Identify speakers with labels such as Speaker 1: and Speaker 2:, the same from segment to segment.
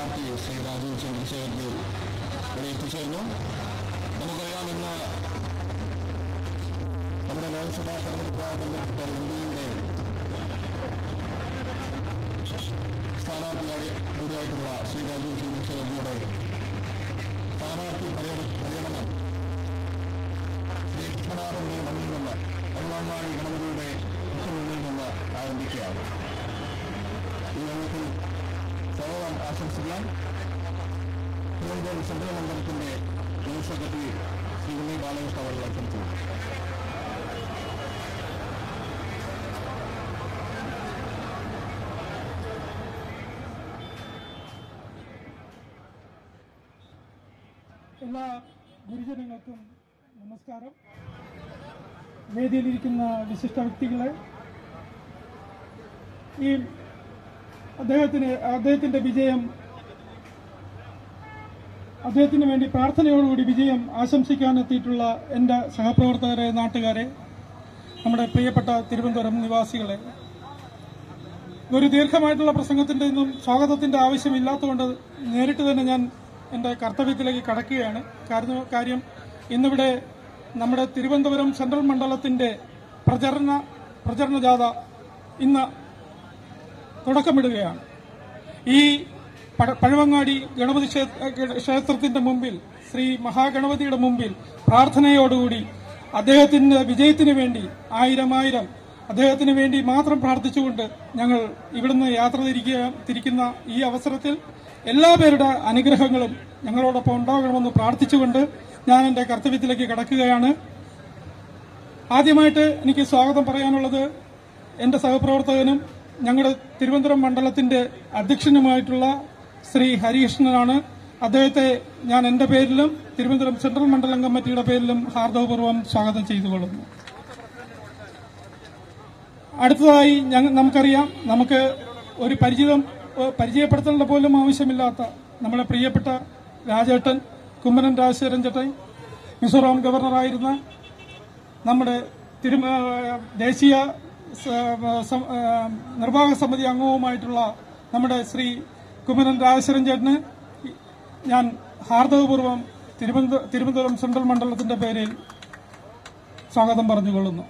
Speaker 1: സ്ഥാനാർത്ഥി ശ്രീ രാജീവ് ചന്ദ്രശേഖരൻ ഇവിടെ എത്തിച്ചേർന്നു നമുക്കറിയാം ഇന്ന് നമ്മുടെ ലോക്സഭാ തെരഞ്ഞെടുപ്പുമായി ബന്ധപ്പെട്ട ഇന്ത്യയുടെ സ്ഥാനാർത്ഥിയായി കൂടിയായിട്ടുള്ള ശ്രീ രാജീവ് ചന്ദ്രശേഖരയുടെ സ്ഥാനാർത്ഥി പര്യട- പര്യടനം ശ്രീകൃഷ്ണനാഥന്റെ മണ്ണിൽ നിന്ന് ഒന്നാം ഗണപതിയുടെ മുന്നിൽ നിന്ന് ആരംഭിക്കുകയാണ് ഈ യോഗത്തിൽ സ്വാഗതം ആശംസിക്കാൻ തിരുവനന്തപുരം സെൻട്രൽ മണ്ഡലത്തിന്റെ ജനറൽ സെക്രട്ടറി ശ്രീ ഉണ്ണി ബാലകൃഷ്ണ അവർ ക്ഷണിച്ചു
Speaker 2: എല്ലാ ഗുരുജനങ്ങൾക്കും നമസ്കാരം വേദിയിലിരിക്കുന്ന വിശിഷ്ട വ്യക്തികളെ ഈ അദ്ദേഹത്തിന് അദ്ദേഹത്തിന്റെ വിജയം അദ്ദേഹത്തിന് വേണ്ടി പ്രാർത്ഥനയോടുകൂടി വിജയം ആശംസിക്കാൻ എത്തിയിട്ടുള്ള എൻ്റെ സഹപ്രവർത്തകരെ നാട്ടുകാരെ നമ്മുടെ പ്രിയപ്പെട്ട തിരുവനന്തപുരം നിവാസികളെ ഒരു ദീർഘമായിട്ടുള്ള പ്രസംഗത്തിന്റെ ഒന്നും സ്വാഗതത്തിന്റെ ആവശ്യമില്ലാത്തതുകൊണ്ട് നേരിട്ട് തന്നെ ഞാൻ എൻ്റെ കർത്തവ്യത്തിലേക്ക് കടക്കുകയാണ് കാരണം കാര്യം ഇന്നിവിടെ നമ്മുടെ തിരുവനന്തപുരം സെൻട്രൽ മണ്ഡലത്തിന്റെ പ്രചരണ പ്രചരണ ജാഥ ഇന്ന് തുടക്കമിടുകയാണ് ഈ പഴ- പഴവങ്ങാടി ഗണപതി ക്ഷേ- ക്ഷേത്രത്തിന്റെ മുമ്പിൽ ശ്രീ മഹാഗണപതിയുടെ മുമ്പിൽ പ്രാർത്ഥനയോടുകൂടി അദ്ദേഹത്തിന്റെ വിജയത്തിന് വേണ്ടി ആയിരം ആയിരം അദ്ദേഹത്തിന് വേണ്ടി മാത്രം പ്രാർത്ഥിച്ചുകൊണ്ട് ഞങ്ങൾ ഇവിടുന്ന് യാത്ര തിരിക്കുക തിരിക്കുന്ന ഈ അവസരത്തിൽ എല്ലാ പേരുടെ അനുഗ്രഹങ്ങളും ഞങ്ങളോടൊപ്പം ഉണ്ടാകണമെന്ന് പ്രാർത്ഥിച്ചുകൊണ്ട് ഞാൻ എന്റെ കർത്തവ്യത്തിലേക്ക് കടക്കുകയാണ് ആദ്യമായിട്ട് എനിക്ക് സ്വാഗതം പറയാനുള്ളത് എന്റെ സഹപ്രവർത്തകനും ഞങ്ങളുടെ തിരുവനന്തപുരം മണ്ഡലത്തിന്റെ അധ്യക്ഷനുമായിട്ടുള്ള ശ്രീ ഹരികൃഷ്ണനാണ് അദ്ദേഹത്തെ ഞാൻ എന്റെ പേരിലും തിരുവനന്തപുരം സെൻട്രൽ മണ്ഡലം കമ്മിറ്റിയുടെ പേരിലും ഹാർദവപൂർവ്വം സ്വാഗതം ചെയ്തുകൊള്ളുന്നു അടുത്തതായി ഞങ്ങൾ നമുക്കറിയാം നമുക്ക് ഒരു പരിചിതം ഏഹ് പരിചയപ്പെടുത്തേണ്ട പോലും ആവശ്യമില്ലാത്ത നമ്മുടെ പ്രിയപ്പെട്ട രാജേട്ടൻ കുമ്മനൻ രാജശേഖരൻ ചേട്ടൻ മിസോറാം ഗവർണറായിരുന്ന നമ്മുടെ തിരു ഏഹ് ദേശീയ സ- സം- ഏഹ് നിർവാഹക സമിതി അംഗവുമായിട്ടുള്ള നമ്മുടെ ശ്രീ കുമ്മനൻ രാജശേഖരൻ ചേട്ടന് ഞാൻ ഹാർദവപൂർവ്വം തിരുവനന്ത തിരുവനന്തപുരം സെൻട്രൽ മണ്ഡലത്തിന്റെ പേരിൽ സ്വാഗതം പറഞ്ഞുകൊള്ളുന്നു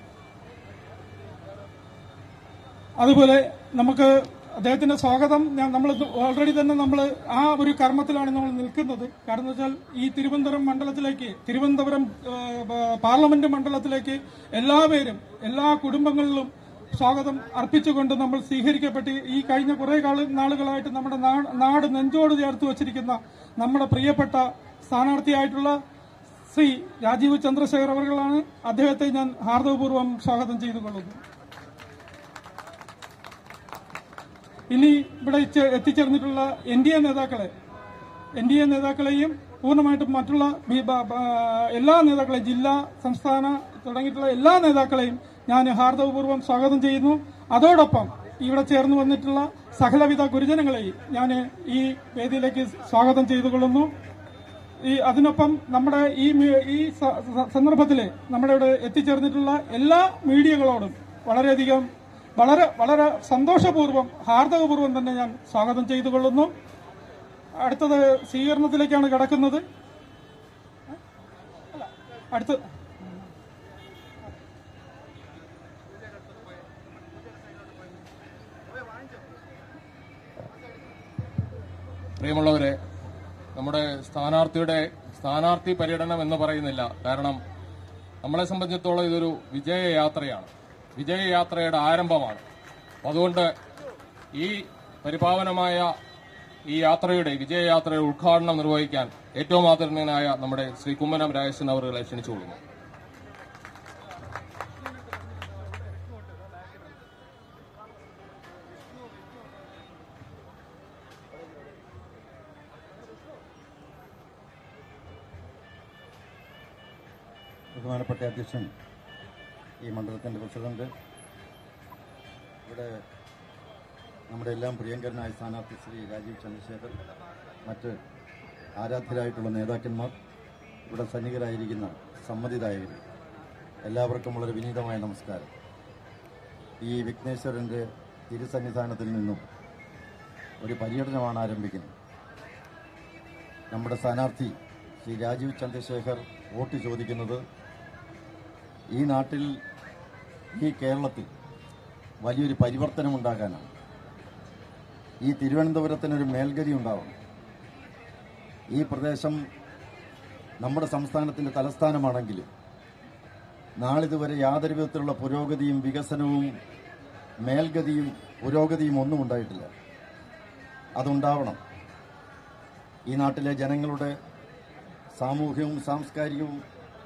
Speaker 2: അതുപോലെ നമുക്ക് അദ്ദേഹത്തിന്റെ സ്വാഗതം ഞാൻ നമ്മൾ ഓൾറെഡി തന്നെ നമ്മൾ ആ ഒരു കർമ്മത്തിലാണ് നമ്മൾ നിൽക്കുന്നത് കാരണം എന്ന് വെച്ചാൽ ഈ തിരുവനന്തപുരം മണ്ഡലത്തിലേക്ക് തിരുവനന്തപുരം ആ, പ- പാർലമെന്റ് മണ്ഡലത്തിലേക്ക് എല്ലാവരും എല്ലാ കുടുംബങ്ങളിലും സ്വാഗതം അർപ്പിച്ചുകൊണ്ട് നമ്മൾ സ്വീകരിക്കപ്പെട്ട് ഈ കഴിഞ്ഞ കുറെ കാല നാളുകളായിട്ട് നമ്മുടെ നാ- നാട് നെഞ്ചോട് ചേർത്ത് വച്ചിരിക്കുന്ന നമ്മുടെ പ്രിയപ്പെട്ട സ്ഥാനാർത്ഥിയായിട്ടുള്ള ശ്രീ രാജീവ് ചന്ദ്രശേഖർ അവർകളാണ് അദ്ദേഹത്തെ ഞാൻ ഹാർദവപൂർവ്വം സ്വാഗതം ചെയ്തുകൊള്ളുന്നു ഇനി ഇവിടെ ചെ- എത്തിച്ചേർന്നിട്ടുള്ള എൻ ഡി എ നേതാക്കളെ എൻ ഡി എ നേതാക്കളെയും പൂർണ്ണമായിട്ടും മറ്റുള്ള ബി- ബ- ബ- എല്ലാ നേതാക്കളെയും ജില്ലാ സംസ്ഥാന തുടങ്ങിയിട്ടുള്ള എല്ലാ നേതാക്കളെയും ഞാൻ ഹാർദവപൂർവ്വം സ്വാഗതം ചെയ്യുന്നു അതോടൊപ്പം ഇവിടെ ചേർന്ന് വന്നിട്ടുള്ള സകലവിധ ഗുരുജനങ്ങളെയും ഞാൻ ഈ വേദിയിലേക്ക് സ്വാഗതം ചെയ്തുകൊള്ളുന്നു ഈ അതിനൊപ്പം നമ്മുടെ ഈ മീ- ഈ സ- സ- സന്ദർഭത്തില് നമ്മുടെ ഇവിടെ എത്തിച്ചേർന്നിട്ടുള്ള എല്ലാ മീഡിയകളോടും വളരെയധികം വളരെ വളരെ സന്തോഷപൂർവ്വം ഹാർദവപൂർവ്വം തന്നെ ഞാൻ സ്വാഗതം ചെയ്തുകൊള്ളുന്നു അടുത്തത് സ്വീകരണത്തിലേക്കാണ് കിടക്കുന്നത് അല്ല, അടുത്ത
Speaker 3: പ്രിയമുള്ളവരെ നമ്മുടെ സ്ഥാനാർത്ഥിയുടെ സ്ഥാനാർത്ഥി പര്യടനം എന്ന് പറയുന്നില്ല കാരണം നമ്മളെ സംബന്ധിച്ചിടത്തോളം ഇതൊരു വിജയയാത്രയാണ് വിജയയാത്രയുടെ ആരംഭമാണ് അപ്പൊ അതുകൊണ്ട് ഈ പരിപാവനമായ ഈ യാത്രയുടെ വിജയയാത്രയുടെ ഉദ്ഘാടനം നിർവഹിക്കാൻ ഏറ്റവും ആദരണീയനായ നമ്മുടെ ശ്രീ കുമ്മനം രാജേശൻ അവരുകളെ ക്ഷണിച്ചുകൊള്ളുന്നു
Speaker 4: ബഹുമാനപ്പെട്ട അധ്യക്ഷൻ ഈ മണ്ഡലത്തിൻ്റെ പ്രസിഡന്റ് ഇവിടെ നമ്മുടെ എല്ലാം പ്രിയങ്കരനായ സ്ഥാനാർത്ഥി ശ്രീ രാജീവ് ചന്ദ്രശേഖർ മറ്റ് ആരാധ്യരായിട്ടുള്ള നേതാക്കന്മാർ ഇവിടെ സന്നിഹിതരായിരിക്കുന്ന സമ്മതിദായകർ എല്ലാവർക്കും വളരെ വിനീതമായ നമസ്കാരം ഈ വിഘ്നേശ്വരൻ്റെ തിരുസന്നിധാനത്തിൽ നിന്നും ഒരു പര്യടനമാണ് ആരംഭിക്കുന്നത് നമ്മുടെ സ്ഥാനാർത്ഥി ശ്രീ രാജീവ് ചന്ദ്രശേഖർ വോട്ട് ചോദിക്കുന്നത് ഈ നാട്ടിൽ ഈ കേരളത്തിൽ വലിയൊരു പരിവർത്തനമുണ്ടാകാനാണ് ഈ തിരുവനന്തപുരത്തിനൊരു മേൽഗതി ഉണ്ടാവണം ഈ പ്രദേശം നമ്മുടെ സംസ്ഥാനത്തിൻ്റെ തലസ്ഥാനമാണെങ്കിലും നാളിതുവരെ യാതൊരു വിധത്തിലുള്ള പുരോഗതിയും വികസനവും മേൽഗതിയും പുരോഗതിയും ഒന്നും ഉണ്ടായിട്ടില്ല അതുണ്ടാവണം ഈ നാട്ടിലെ ജനങ്ങളുടെ സാമൂഹികവും സാംസ്കാരികവും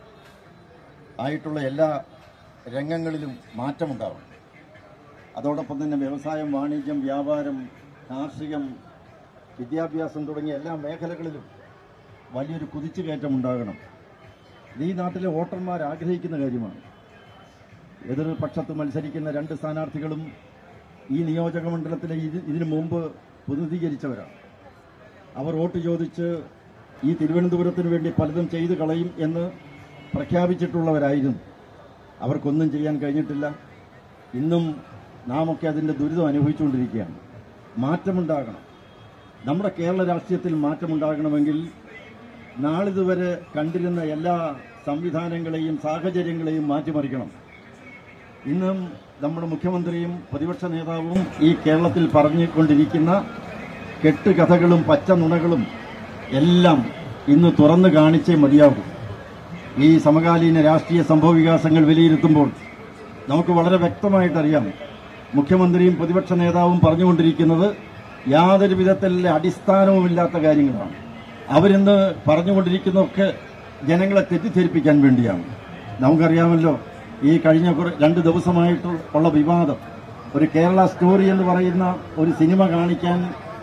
Speaker 4: ആയിട്ടുള്ള എല്ലാ രംഗങ്ങളിലും മാറ്റമുണ്ടാവണം അതോടൊപ്പം തന്നെ വ്യവസായം വാണിജ്യം വ്യാപാരം കാർഷികം വിദ്യാഭ്യാസം തുടങ്ങിയ എല്ലാ മേഖലകളിലും വലിയൊരു കുതിച്ചുകയറ്റം ഉണ്ടാകണം ഇത് ഈ നാട്ടിലെ വോട്ടർമാർ ആഗ്രഹിക്കുന്ന കാര്യമാണ് എതിർപക്ഷത്ത് മത്സരിക്കുന്ന രണ്ട് സ്ഥാനാർത്ഥികളും ഈ നിയോജക മണ്ഡലത്തിലെ ഇത് ഇതിനു മുമ്പ് പ്രതിനിധീകരിച്ചവരാണ് അവർ വോട്ട് ചോദിച്ച് ഈ തിരുവനന്തപുരത്തിന് വേണ്ടി പലതും ചെയ്തു കളയും എന്ന് പ്രഖ്യാപിച്ചിട്ടുള്ളവരായിരുന്നു അവർക്കൊന്നും ചെയ്യാൻ കഴിഞ്ഞിട്ടില്ല ഇന്നും നാമൊക്കെ അതിൻ്റെ ദുരിതം അനുഭവിച്ചുകൊണ്ടിരിക്കുകയാണ് മാറ്റമുണ്ടാകണം നമ്മുടെ കേരള രാഷ്ട്രീയത്തിൽ മാറ്റമുണ്ടാകണമെങ്കിൽ നാളിതുവരെ കണ്ടിരുന്ന എല്ലാ സംവിധാനങ്ങളെയും സാഹചര്യങ്ങളെയും മാറ്റിമറിക്കണം ഇന്നും നമ്മുടെ മുഖ്യമന്ത്രിയും പ്രതിപക്ഷ നേതാവും ഈ കേരളത്തിൽ പറഞ്ഞുകൊണ്ടിരിക്കുന്ന കെട്ടുകഥകളും പച്ച നുണകളും എല്ലാം ഇന്ന് തുറന്നു കാണിച്ചേ മതിയാകൂ ഈ സമകാലീന രാഷ്ട്രീയ സംഭവവികാസങ്ങൾ വിലയിരുത്തുമ്പോൾ നമുക്ക് വളരെ വ്യക്തമായിട്ടറിയാം മുഖ്യമന്ത്രിയും പ്രതിപക്ഷ നേതാവും പറഞ്ഞുകൊണ്ടിരിക്കുന്നത് യാതൊരു വിധത്തിലുള്ള അടിസ്ഥാനവുമില്ലാത്ത കാര്യങ്ങളാണ് അവരിന്ന് പറഞ്ഞുകൊണ്ടിരിക്കുന്നതൊക്കെ ജനങ്ങളെ തെറ്റിദ്ധരിപ്പിക്കാൻ വേണ്ടിയാണ് നമുക്കറിയാമല്ലോ ഈ കഴിഞ്ഞ കുറേ രണ്ട് ദിവസമായിട്ട് ഉള്ള വിവാദം ഒരു കേരള സ്റ്റോറി എന്ന് പറയുന്ന ഒരു സിനിമ കാണിക്കാൻ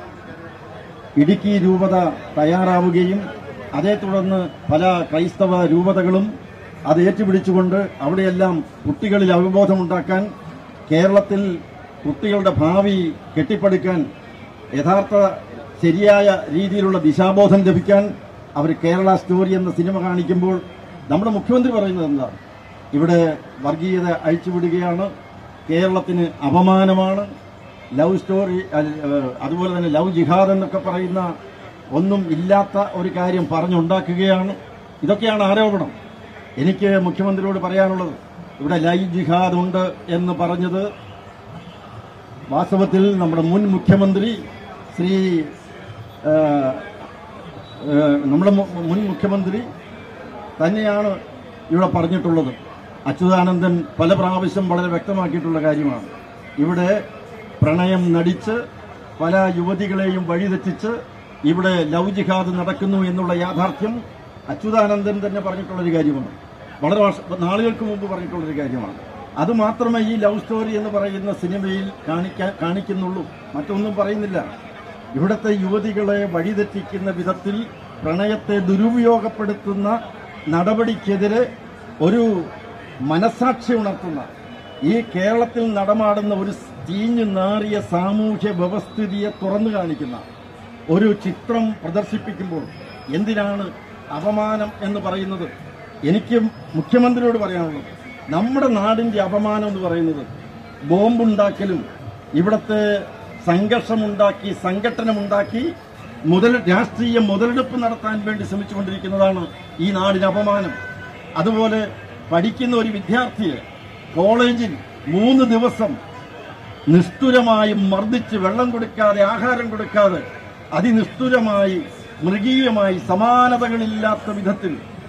Speaker 4: ഇടുക്കി രൂപത തയ്യാറാവുകയും അതേ തുടർന്ന് പല ക്രൈസ്തവ രൂപതകളും അത് ഏറ്റുപിടിച്ചുകൊണ്ട് അവിടെയെല്ലാം കുട്ടികളിൽ അവബോധമുണ്ടാക്കാൻ കേരളത്തിൽ കുട്ടികളുടെ ഭാവി കെട്ടിപ്പടുക്കാൻ യഥാർത്ഥ ശരിയായ രീതിയിലുള്ള ദിശാബോധം ലഭിക്കാൻ അവർ കേരള സ്റ്റോറി എന്ന സിനിമ കാണിക്കുമ്പോൾ നമ്മുടെ മുഖ്യമന്ത്രി പറയുന്നത് എന്താണ് ഇവിടെ വർഗീയത അഴിച്ചുവിടുകയാണ് കേരളത്തിന് അപമാനമാണ് ലവ് സ്റ്റോറി അൽ- ഏഹ് അതുപോലെ തന്നെ ലവ് ജിഹാദ് എന്നൊക്കെ പറയുന്ന ഒന്നും ഇല്ലാത്ത ഒരു കാര്യം പറഞ്ഞുണ്ടാക്കുകയാണ് ഇതൊക്കെയാണ് ആരോപണം എനിക്ക് മുഖ്യമന്ത്രിയോട് പറയാനുള്ളത് ഇവിടെ ലൈവ് ജിഹാദ് ഉണ്ട് എന്ന് പറഞ്ഞത് വാസ്തവത്തിൽ നമ്മുടെ മുൻ മുഖ്യമന്ത്രി ശ്രീ ഏഹ്, ഏഹ്, നമ്മുടെ മു- മുൻ മുഖ്യമന്ത്രി തന്നെയാണ് ഇവിടെ പറഞ്ഞിട്ടുള്ളത് അച്യുതാനന്ദൻ പല പ്രാവശ്യം വളരെ വ്യക്തമാക്കിയിട്ടുള്ള കാര്യമാണ് ഇവിടെ പ്രണയം നടിച്ച് പല യുവതികളെയും വഴിതെറ്റിച്ച് ഇവിടെ ലവ് ജിഹാദ് നടക്കുന്നു എന്നുള്ള യാഥാർത്ഥ്യം അച്യുതാനന്ദൻ തന്നെ പറഞ്ഞിട്ടുള്ളൊരു കാര്യമാണ് വളരെ വർഷ നാളുകൾക്ക് മുമ്പ് പറഞ്ഞിട്ടുള്ളൊരു കാര്യമാണ് അത് മാത്രമേ ഈ ലവ് സ്റ്റോറി എന്ന് പറയുന്ന സിനിമയിൽ കാണിക്കാൻ കാണിക്കുന്നുള്ളൂ മറ്റൊന്നും പറയുന്നില്ല ഇവിടുത്തെ യുവതികളെ വഴിതെറ്റിക്കുന്ന വിധത്തിൽ പ്രണയത്തെ ദുരുപയോഗപ്പെടുത്തുന്ന നടപടിക്കെതിരെ ഒരു മനസാക്ഷി ഉണർത്തുന്ന ഈ കേരളത്തിൽ നടമാടുന്ന ഒരു തീഞ്ഞു നാറിയ സാമൂഹ്യ വ്യവസ്ഥിതിയെ തുറന്നു കാണിക്കുന്ന ഒരു ചിത്രം പ്രദർശിപ്പിക്കുമ്പോൾ എന്തിനാണ് അപമാനം എന്ന് പറയുന്നത് എനിക്ക് മുഖ്യമന്ത്രിയോട് പറയാനുള്ളത് നമ്മുടെ നാടിന്റെ അപമാനം എന്ന് പറയുന്നത് ബോംബുണ്ടാക്കലും ഇവിടത്തെ സംഘർഷമുണ്ടാക്കി സംഘട്ടനമുണ്ടാക്കി മുതൽ രാഷ്ട്രീയ മുതലെടുപ്പ് നടത്താൻ വേണ്ടി ശ്രമിച്ചുകൊണ്ടിരിക്കുന്നതാണ് ഈ നാടിന് അപമാനം അതുപോലെ പഠിക്കുന്ന ഒരു വിദ്യാർത്ഥിയെ കോളേജിൽ മൂന്ന് ദിവസം നിഷ്ഠുരമായി മർദ്ദിച്ച് വെള്ളം കൊടുക്കാതെ ആഹാരം കൊടുക്കാതെ അതിനിഷ്ഠുരമായി മൃഗീയമായി സമാനതകളില്ലാത്ത വിധത്തിൽ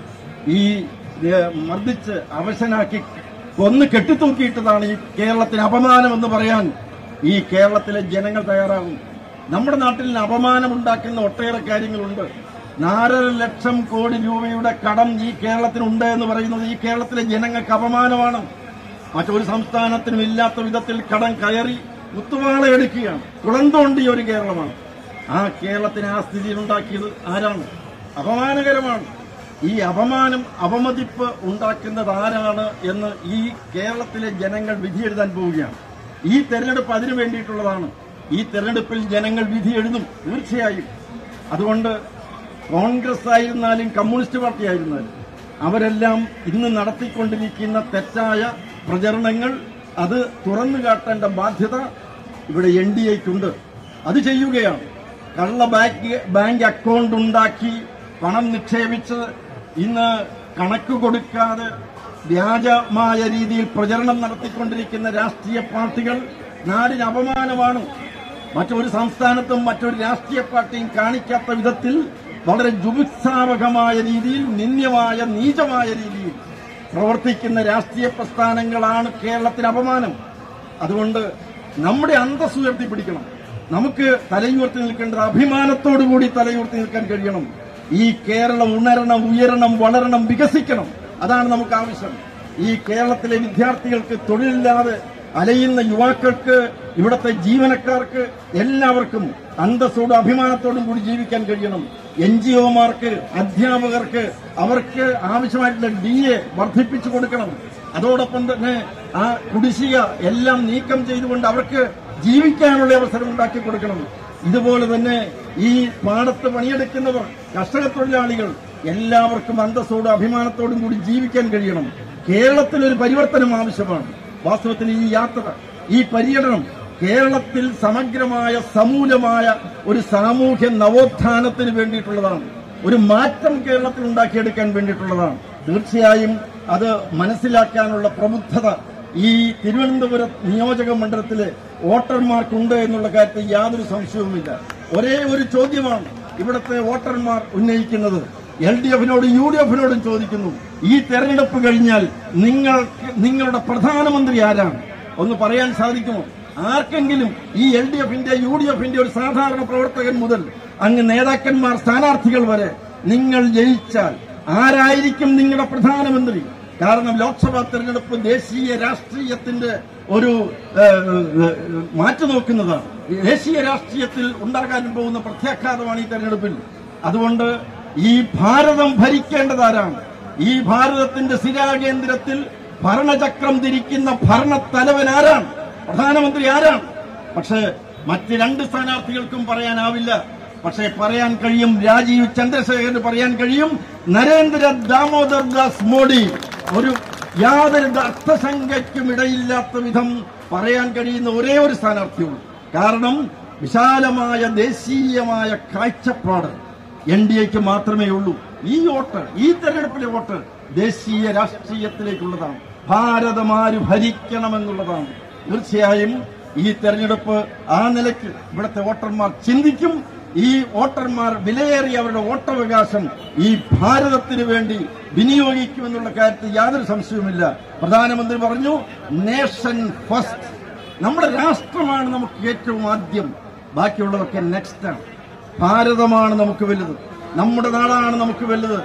Speaker 4: ഈ ഏ, മർദ്ദിച്ച് അവശനാക്കി കൊന്ന് കെട്ടിത്തൂക്കിയിട്ടതാണ് ഈ കേരളത്തിന് അപമാനം എന്ന് പറയാൻ ഈ കേരളത്തിലെ ജനങ്ങൾ തയ്യാറാകും നമ്മുടെ നാട്ടിൽ അപമാനമുണ്ടാക്കുന്ന ഒട്ടേറെ കാര്യങ്ങളുണ്ട് നാലര ലക്ഷം കോടി രൂപയുടെ കടം ഈ കേരളത്തിനുണ്ട് എന്ന് പറയുന്നത് ഈ കേരളത്തിലെ ജനങ്ങൾക്ക് അപമാനമാണ് മറ്റൊരു സംസ്ഥാനത്തിനും ഇല്ലാത്ത വിധത്തിൽ കടം കയറി കുത്തുവാളയെടുക്കുകയാണ് കുളം തോണ്ടിയ ഒരു കേരളമാണ് ആ കേരളത്തിന് ആ സ്ഥിതിയിൽ ഉണ്ടാക്കിയത് ആരാണ് അപമാനകരമാണ് ഈ അപമാനം അപമതിപ്പ് ഉണ്ടാക്കുന്നത് ആരാണ് എന്ന് ഈ കേരളത്തിലെ ജനങ്ങൾ വിധിയെഴുതാൻ പോവുകയാണ് ഈ തെരഞ്ഞെടുപ്പ് അതിനു വേണ്ടിയിട്ടുള്ളതാണ് ഈ തെരഞ്ഞെടുപ്പിൽ ജനങ്ങൾ വിധി എഴുതും തീർച്ചയായും അതുകൊണ്ട് കോൺഗ്രസ് ആയിരുന്നാലും കമ്മ്യൂണിസ്റ്റ് പാർട്ടി ആയിരുന്നാലും അവരെല്ലാം ഇന്ന് നടത്തിക്കൊണ്ടിരിക്കുന്ന തെറ്റായ പ്രചരണങ്ങൾ അത് തുറന്നു കാട്ടേണ്ട ബാധ്യത ഇവിടെ എൻ ഡി എക്കുണ്ട് അത് ചെയ്യുകയാണ് കള്ള ബാങ്ക് ബാങ്ക് അക്കൗണ്ട് ഉണ്ടാക്കി പണം നിക്ഷേപിച്ച് ഇന്ന് കണക്ക് കൊടുക്കാതെ വ്യാജമായ രീതിയിൽ പ്രചരണം നടത്തിക്കൊണ്ടിരിക്കുന്ന രാഷ്ട്രീയ പാർട്ടികൾ നാടിന് അപമാനമാണ് മറ്റൊരു സംസ്ഥാനത്തും മറ്റൊരു രാഷ്ട്രീയ പാർട്ടിയും കാണിക്കാത്ത വിധത്തിൽ വളരെ ജുഗുത്സാവകമായ രീതിയിൽ നിന്ദ്യമായ നീചമായ രീതിയിൽ പ്രവർത്തിക്കുന്ന രാഷ്ട്രീയ പ്രസ്ഥാനങ്ങളാണ് കേരളത്തിന് അപമാനം അതുകൊണ്ട് നമ്മുടെ അന്തസ് ഉയർത്തിപ്പിടിക്കണം നമുക്ക് തലയുയർത്തി നിൽക്കേണ്ടത് അഭിമാനത്തോടുകൂടി തലയുയർത്തി നിൽക്കാൻ കഴിയണം ഈ കേരളം ഉണരണം ഉയരണം വളരണം വികസിക്കണം അതാണ് നമുക്ക് ആവശ്യം ഈ കേരളത്തിലെ വിദ്യാർത്ഥികൾക്ക് തൊഴിലില്ലാതെ അലയുന്ന യുവാക്കൾക്ക് ഇവിടുത്തെ ജീവനക്കാർക്ക് എല്ലാവർക്കും അന്തസ്സോടും അഭിമാനത്തോടും കൂടി ജീവിക്കാൻ കഴിയണം എൻ ജി ഒമാർക്ക് അധ്യാപകർക്ക് അവർക്ക് ആവശ്യമായിട്ടുള്ള ഡി എ വർദ്ധിപ്പിച്ചു കൊടുക്കണം അതോടൊപ്പം തന്നെ ആ കുടിശ്ശിക എല്ലാം നീക്കം ചെയ്തുകൊണ്ട് അവർക്ക് ജീവിക്കാനുള്ള അവസരം ഉണ്ടാക്കി കൊടുക്കണം ഇതുപോലെ തന്നെ ഈ പാടത്ത് പണിയെടുക്കുന്നവർ കർഷക തൊഴിലാളികൾ എല്ലാവർക്കും അന്തസ്സോടും അഭിമാനത്തോടും കൂടി ജീവിക്കാൻ കഴിയണം കേരളത്തിൽ ഒരു പരിവർത്തനം ആവശ്യമാണ് വാസ്തവത്തിൽ ഈ യാത്ര ഈ പര്യടനം കേരളത്തിൽ സമഗ്രമായ സമൂലമായ ഒരു സാമൂഹ്യ നവോത്ഥാനത്തിന് വേണ്ടിയിട്ടുള്ളതാണ് ഒരു മാറ്റം കേരളത്തിൽ ഉണ്ടാക്കിയെടുക്കാൻ വേണ്ടിയിട്ടുള്ളതാണ് തീർച്ചയായും അത് മനസ്സിലാക്കാനുള്ള പ്രബുദ്ധത ഈ തിരുവനന്തപുരം നിയോജക മണ്ഡലത്തിലെ വോട്ടർമാർക്കുണ്ട് എന്നുള്ള കാര്യത്തിൽ യാതൊരു സംശയവുമില്ല ഒരേ ഒരു ചോദ്യമാണ് ഇവിടുത്തെ വോട്ടർമാർ ഉന്നയിക്കുന്നത് എൽ ഡി എഫിനോടും യു ഡി എഫിനോടും ചോദിക്കുന്നു ഈ തെരഞ്ഞെടുപ്പ് കഴിഞ്ഞാൽ നിങ്ങൾക്ക് നിങ്ങളുടെ പ്രധാനമന്ത്രി ആരാണ് ഒന്ന് പറയാൻ സാധിക്കുമോ ആർക്കെങ്കിലും ഈ എൽ ഡി എഫിന്റെ യു ഡി എഫിന്റെ ഒരു സാധാരണ പ്രവർത്തകൻ മുതൽ അങ്ങ് നേതാക്കന്മാർ സ്ഥാനാർത്ഥികൾ വരെ നിങ്ങൾ ജയിച്ചാൽ ആരായിരിക്കും നിങ്ങളുടെ പ്രധാനമന്ത്രി കാരണം ലോക്സഭാ തെരഞ്ഞെടുപ്പ് ദേശീയ രാഷ്ട്രീയത്തിന്റെ ഒരു ഏഹ്, ഏഹ്, മാറ്റുനോക്കുന്നതാണ് ദേശീയ രാഷ്ട്രീയത്തിൽ ഉണ്ടാകാൻ പോകുന്ന പ്രത്യാഘാതമാണ് ഈ തെരഞ്ഞെടുപ്പിൽ അതുകൊണ്ട് ഈ ഭാരതം ഭരിക്കേണ്ടതാരാണ് ഈ ഭാരതത്തിന്റെ സ്ഥിരാകേന്ദ്രത്തിൽ ഭരണചക്രം തിരിക്കുന്ന ഭരണത്തലവൻ ആരാണ് പ്രധാനമന്ത്രി ആരാണ് പക്ഷേ മറ്റ് രണ്ട് സ്ഥാനാർത്ഥികൾക്കും പറയാനാവില്ല പക്ഷേ പറയാൻ കഴിയും രാജീവ് ചന്ദ്രശേഖരന് പറയാൻ കഴിയും നരേന്ദ്ര ദാമോദർ ദാസ് മോഡി ഒരു യാതൊരു അർത്ഥശങ്കയ്ക്കും ഇടയില്ലാത്ത വിധം പറയാൻ കഴിയുന്ന ഒരേ ഒരു സ്ഥാനാർത്ഥിയുള്ളൂ കാരണം വിശാലമായ ദേശീയമായ കാഴ്ചപ്പാട് എൻ ഡി എക്ക് മാത്രമേ ഉള്ളൂ ഈ വോട്ട് ഈ തെരഞ്ഞെടുപ്പിലെ വോട്ട് ദേശീയ രാഷ്ട്രീയത്തിലേക്കുള്ളതാണ് ഭാരതം ആര് ഭരിക്കണമെന്നുള്ളതാണ് തീർച്ചയായും ഈ തെരഞ്ഞെടുപ്പ് ആ നിലയ്ക്ക് ഇവിടുത്തെ വോട്ടർമാർ ചിന്തിക്കും ഈ വോട്ടർമാർ വിലയേറിയ അവരുടെ വോട്ടവകാശം ഈ ഭാരതത്തിന് വേണ്ടി വിനിയോഗിക്കുമെന്നുള്ള കാര്യത്തിൽ യാതൊരു സംശയവുമില്ല പ്രധാനമന്ത്രി പറഞ്ഞു നേഷൻ ഫസ്റ്റ് നമ്മുടെ രാഷ്ട്രമാണ് നമുക്ക് ഏറ്റവും ആദ്യം ബാക്കിയുള്ളതൊക്കെ നെക്സ്റ്റ് ആണ് ഭാരതമാണ് നമുക്ക് വലുത് നമ്മുടെ നാടാണ് നമുക്ക് വലുത്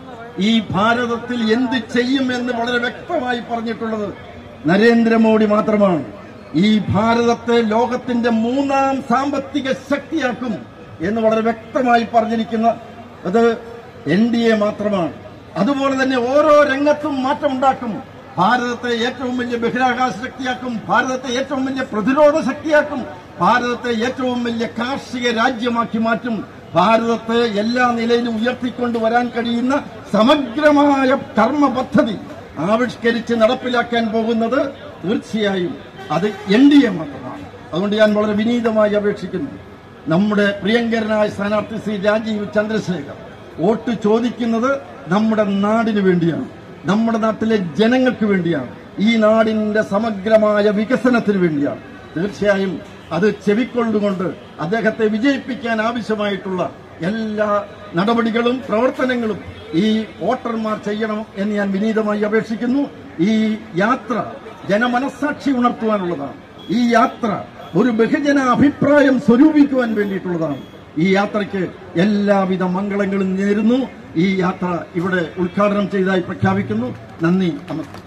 Speaker 4: ഈ ഭാരതത്തിൽ എന്ത് ചെയ്യും എന്ന് വളരെ വ്യക്തമായി പറഞ്ഞിട്ടുള്ളത് നരേന്ദ്രമോദി മാത്രമാണ് ഈ ഭാരതത്തെ ലോകത്തിന്റെ മൂന്നാം സാമ്പത്തിക ശക്തിയാക്കും എന്ന് വളരെ വ്യക്തമായി പറഞ്ഞിരിക്കുന്ന അത് എൻ ഡി എ മാത്രമാണ് അതുപോലെ തന്നെ ഓരോ രംഗത്തും മാറ്റമുണ്ടാക്കും ഭാരതത്തെ ഏറ്റവും വലിയ ബഹിരാകാശ ശക്തിയാക്കും ഭാരതത്തെ ഏറ്റവും വലിയ പ്രതിരോധ ശക്തിയാക്കും ഭാരതത്തെ ഏറ്റവും വലിയ കാർഷിക രാജ്യമാക്കി മാറ്റും ഭാരതത്തെ എല്ലാ നിലയിലും ഉയർത്തിക്കൊണ്ടുവരാൻ കഴിയുന്ന സമഗ്രമായ കർമ്മ പദ്ധതി ആവിഷ്കരിച്ച് നടപ്പിലാക്കാൻ പോകുന്നത് തീർച്ചയായും അത് എൻ ഡി എ മാത്രമാണ് അതുകൊണ്ട് ഞാൻ വളരെ വിനീതമായി അപേക്ഷിക്കുന്നു നമ്മുടെ പ്രിയങ്കരനായ സ്ഥാനാർത്ഥി ശ്രീ രാജീവ് ചന്ദ്രശേഖർ വോട്ട് ചോദിക്കുന്നത് നമ്മുടെ നാടിന് വേണ്ടിയാണ് നമ്മുടെ നാട്ടിലെ ജനങ്ങൾക്ക് വേണ്ടിയാണ് ഈ നാടിന്റെ സമഗ്രമായ വികസനത്തിന് വേണ്ടിയാണ് തീർച്ചയായും അത് ചെവിക്കൊണ്ടുകൊണ്ട് അദ്ദേഹത്തെ വിജയിപ്പിക്കാൻ ആവശ്യമായിട്ടുള്ള എല്ലാ നടപടികളും പ്രവർത്തനങ്ങളും ഈ വോട്ടർമാർ ചെയ്യണം എന്ന് ഞാൻ വിനീതമായി അപേക്ഷിക്കുന്നു ഈ യാത്ര ജനമനസാക്ഷി ഉണർത്തുവാനുള്ളതാണ് ഈ യാത്ര ഒരു ബഹുജന അഭിപ്രായം സ്വരൂപിക്കുവാൻ വേണ്ടിയിട്ടുള്ളതാണ് ഈ യാത്രയ്ക്ക് എല്ലാവിധ മംഗളങ്ങളും നേരുന്നു ഈ യാത്ര ഇവിടെ ഉദ്ഘാടനം ചെയ്തതായി പ്രഖ്യാപിക്കുന്നു നന്ദി നമസ്കാരം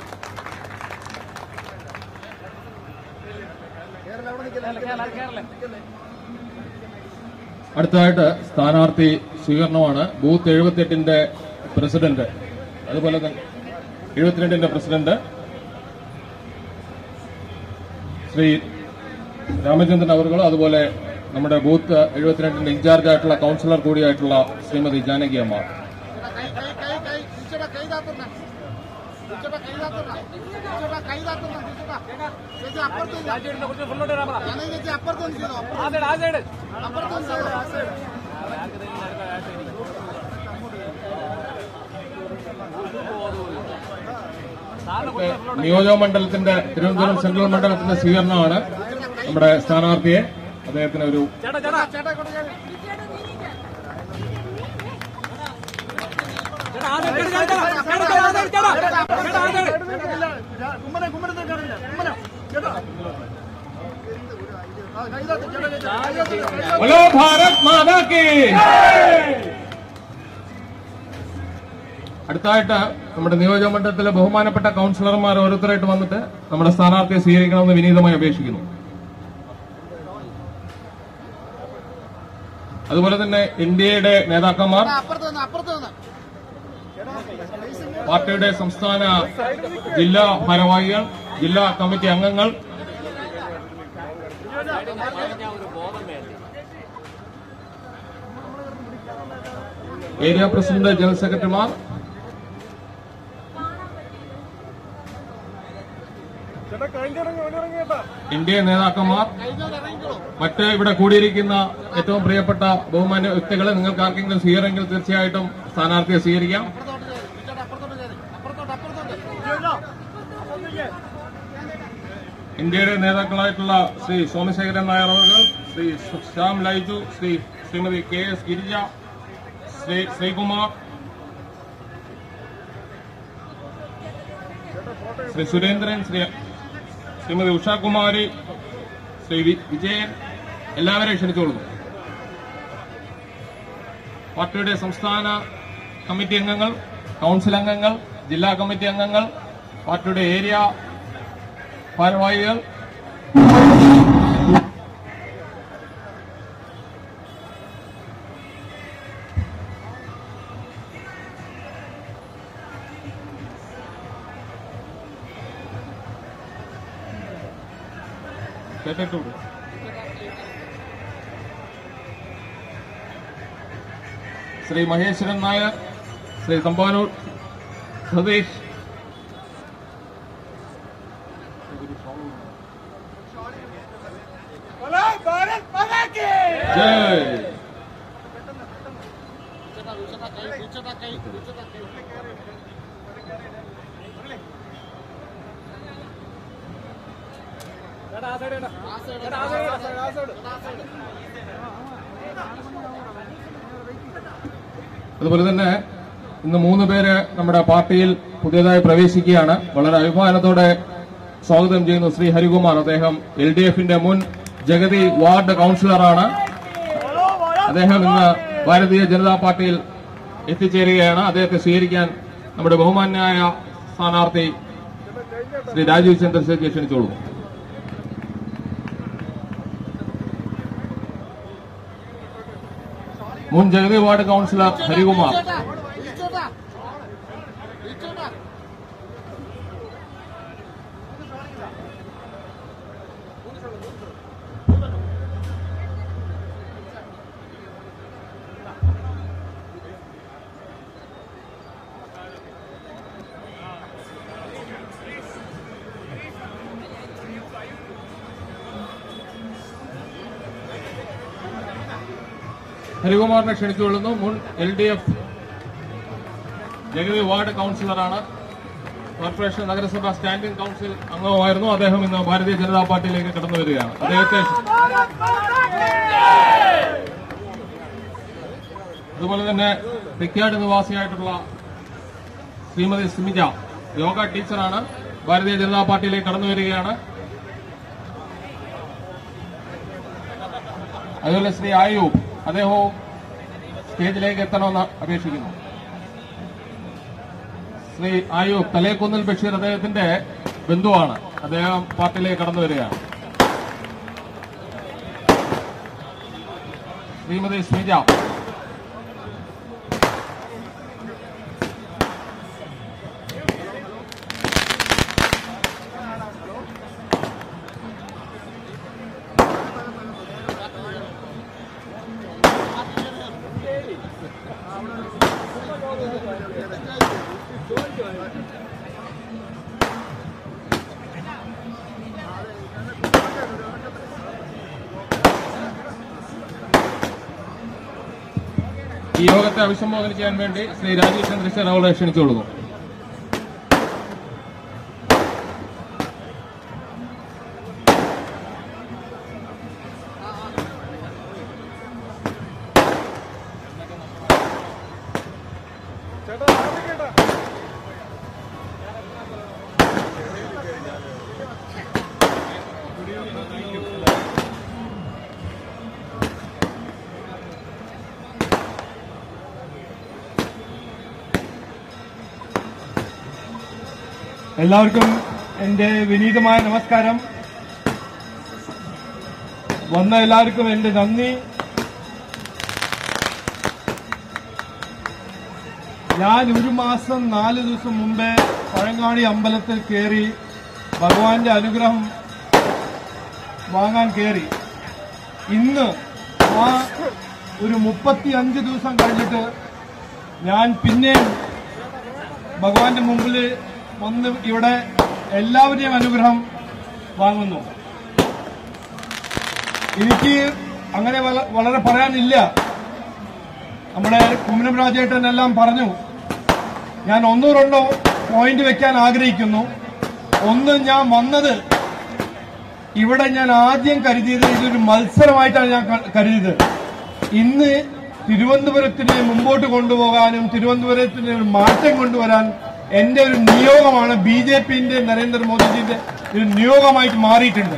Speaker 3: അടുത്തതായിട്ട് സ്ഥാനാർത്ഥി സ്വീകരണമാണ് ബൂത്ത് എഴുപത്തെട്ടിന്റെ പ്രസിഡന്റ് അതുപോലെ തന്നെ എഴുപത്തിരണ്ടിന്റെ പ്രസിഡന്റ് ശ്രീ രാമചന്ദ്രൻ അവർകളും അതുപോലെ നമ്മുടെ ബൂത്ത് എഴുപത്തിരണ്ടിന്റെ ഇൻചാർജ് ആയിട്ടുള്ള കൗൺസിലർ കൂടിയായിട്ടുള്ള ശ്രീമതി ജാനകി അമ്മ നിയോജക മണ്ഡലത്തിന്റെ തിരുവനന്തപുരം സെൻട്രൽ മണ്ഡലത്തിന്റെ സ്വീകരണമാണ് നമ്മുടെ സ്ഥാനാർത്ഥിയെ അദ്ദേഹത്തിന് ഒരു ഹലോ ഭാരത് മാതാ കി അടുത്തായിട്ട് നമ്മുടെ നിയോജക മണ്ഡലത്തിലെ ബഹുമാനപ്പെട്ട കൗൺസിലർമാർ ഓരോരുത്തരായിട്ട് വന്നിട്ട് നമ്മുടെ സ്ഥാനാർത്ഥിയെ സ്വീകരിക്കണമെന്ന് വിനീതമായി അപേക്ഷിക്കുന്നു അതുപോലെ തന്നെ ഇന്ത്യയുടെ നേതാക്കന്മാർ പാർട്ടിയുടെ സംസ്ഥാന ജില്ലാ ഭാരവാഹികൾ ജില്ലാ കമ്മിറ്റി അംഗങ്ങൾ ഏരിയ പ്രസിഡന്റ് ജനറൽ സെക്രട്ടറിമാർ ഇന്ത്യ നേതാക്കന്മാർ മറ്റ് ഇവിടെ കൂടിയിരിക്കുന്ന ഏറ്റവും പ്രിയപ്പെട്ട ബഹുമാന്യ വ്യക്തികളെ നിങ്ങൾക്ക് ആർക്കെങ്കിലും സ്വീകരമെങ്കിൽ തീർച്ചയായിട്ടും സ്ഥാനാർത്ഥിയെ സ്വീകരിക്കാം ഇന്ത്യയുടെ നേതാക്കളായിട്ടുള്ള ശ്രീ സോമശേഖരൻ നായർ അവർ ശ്രീ ശ്യാം ലൈജു ശ്രീ ശ്രീമതി കെ എസ് ഗിരിജ ശ്രീ ശ്രീകുമാർ ശ്രീ സുരേന്ദ്രൻ ശ്രീ ശ്രീമതി ഉഷാകുമാരി ശ്രീ വി- വിജയൻ എല്ലാവരെയും ക്ഷണിച്ചുകൊള്ളുന്നു പാർട്ടിയുടെ സംസ്ഥാന കമ്മിറ്റി അംഗങ്ങൾ കൌൺസിൽ അംഗങ്ങൾ ജില്ലാ കമ്മിറ്റി അംഗങ്ങൾ പാർട്ടിയുടെ ഏരിയ ഭാരവാഹികൾ കേട്ടിട്ടുണ്ട് ശ്രീ മഹേശ്വരൻ നായർ ശ്രീ തമ്പാനൂർ സതീഷ് ജയ് അതുപോലെ തന്നെ ഇന്ന് മൂന്ന് പേര് നമ്മുടെ പാർട്ടിയിൽ പുതിയതായി പ്രവേശിക്കുകയാണ് വളരെ അഭിമാനത്തോടെ സ്വാഗതം ചെയ്യുന്നു ശ്രീ ഹരികുമാർ അദ്ദേഹം എൽ ഡി എഫിന്റെ മുൻ ജഗതി വാർഡ് കൌൺസിലറാണ് അദ്ദേഹം ഇന്ന് ഭാരതീയ ജനതാ പാർട്ടിയിൽ എത്തിച്ചേരുകയാണ് അദ്ദേഹത്തെ സ്വീകരിക്കാൻ നമ്മുടെ ബഹുമാന്യായ സ്ഥാനാർത്ഥി ശ്രീ രാജീവ് ചന്ദ്രശേഖർ ക്ഷണിച്ചോളൂ മുൻ ജഗതി വാർഡ് കൌൺസിലർ ഹരികുമാർ ഹരികുമാറിനെ ക്ഷണിച്ചുകൊള്ളുന്നു മുൻ L D F Jagathy ward കൌൺസിലറാണ് കോർപ്പറേഷൻ നഗരസഭ സ്റ്റാൻഡിംഗ് കൌൺസിൽ അംഗമായിരുന്നു അദ്ദേഹം ഇന്ന് ഭാരതീയ ജനതാ പാർട്ടിയിലേക്ക് കടന്നു വരികയാണ് അദ്ദേഹത്തെ അതുപോലെ തന്നെ തെക്കാട് നിവാസിയായിട്ടുള്ള ശ്രീമതി സ്മിജ യോഗ ടീച്ചറാണ് ഭാരതീയ ജനതാ പാർട്ടിയിലേക്ക് കടന്നു വരികയാണ് അതുപോലെ ശ്രീ ആയൂബ് അദ്ദേഹവും സ്റ്റേജിലേക്ക് എത്തണമെന്ന് അപേക്ഷിക്കുന്നു ശ്രീ ആയൂബ് തലേക്കുന്നിൽ ബഷീർ അദ്ദേഹത്തിന്റെ ബന്ധുവാണ് അദ്ദേഹം പാർട്ടിയിലേക്ക് കടന്നു വരികയാണ് ശ്രീമതി സ്മിജ ഈ യോഗത്തെ അഭിസംബോധന ചെയ്യാൻ വേണ്ടി ശ്രീ രാജീവ് ചന്ദ്രശേഖർ അവളെ ക്ഷണിച്ചുകൊള്ളുന്നു
Speaker 5: എല്ലാവർക്കും എന്റെ വിനീതമായ നമസ്കാരം വന്ന എല്ലാവർക്കും എന്റെ നന്ദി ഞാൻ ഒരു മാസം നാല് ദിവസം മുമ്പേ പഴങ്ങാടി അമ്പലത്തിൽ കയറി ഭഗവാന്റെ അനുഗ്രഹം വാങ്ങാൻ കയറി ഇന്ന് ആ ഒരു മുപ്പത്തി അഞ്ച് ദിവസം കഴിഞ്ഞിട്ട് ഞാൻ പിന്നെയും ഭഗവാന്റെ മുമ്പിൽ വന്ന് ഇവിടെ എല്ലാവരുടെയും അനുഗ്രഹം വാങ്ങുന്നു എനിക്ക് അങ്ങനെ വള- വളരെ പറയാനില്ല നമ്മുടെ കുമ്മനം രാജേട്ടൻ എല്ലാം പറഞ്ഞു ഞാൻ ഒന്നോ രണ്ടോ പോയിന്റ് വെക്കാൻ ആഗ്രഹിക്കുന്നു ഒന്ന് ഞാൻ വന്നത് ഇവിടെ ഞാൻ ആദ്യം കരുതിയത് ഇതൊരു മത്സരമായിട്ടാണ് ഞാൻ ക- കരുതിയത് ഇന്ന് തിരുവനന്തപുരത്തിനെ മുമ്പോട്ട് കൊണ്ടുപോകാനും തിരുവനന്തപുരത്തിന് ഒരു മാറ്റം കൊണ്ടുവരാൻ എന്റെ ഒരു നിയോഗമാണ് ബി ജെ പിന്റെ നരേന്ദ്രമോദിജിന്റെ ഒരു നിയോഗമായിട്ട് മാറിയിട്ടുണ്ട്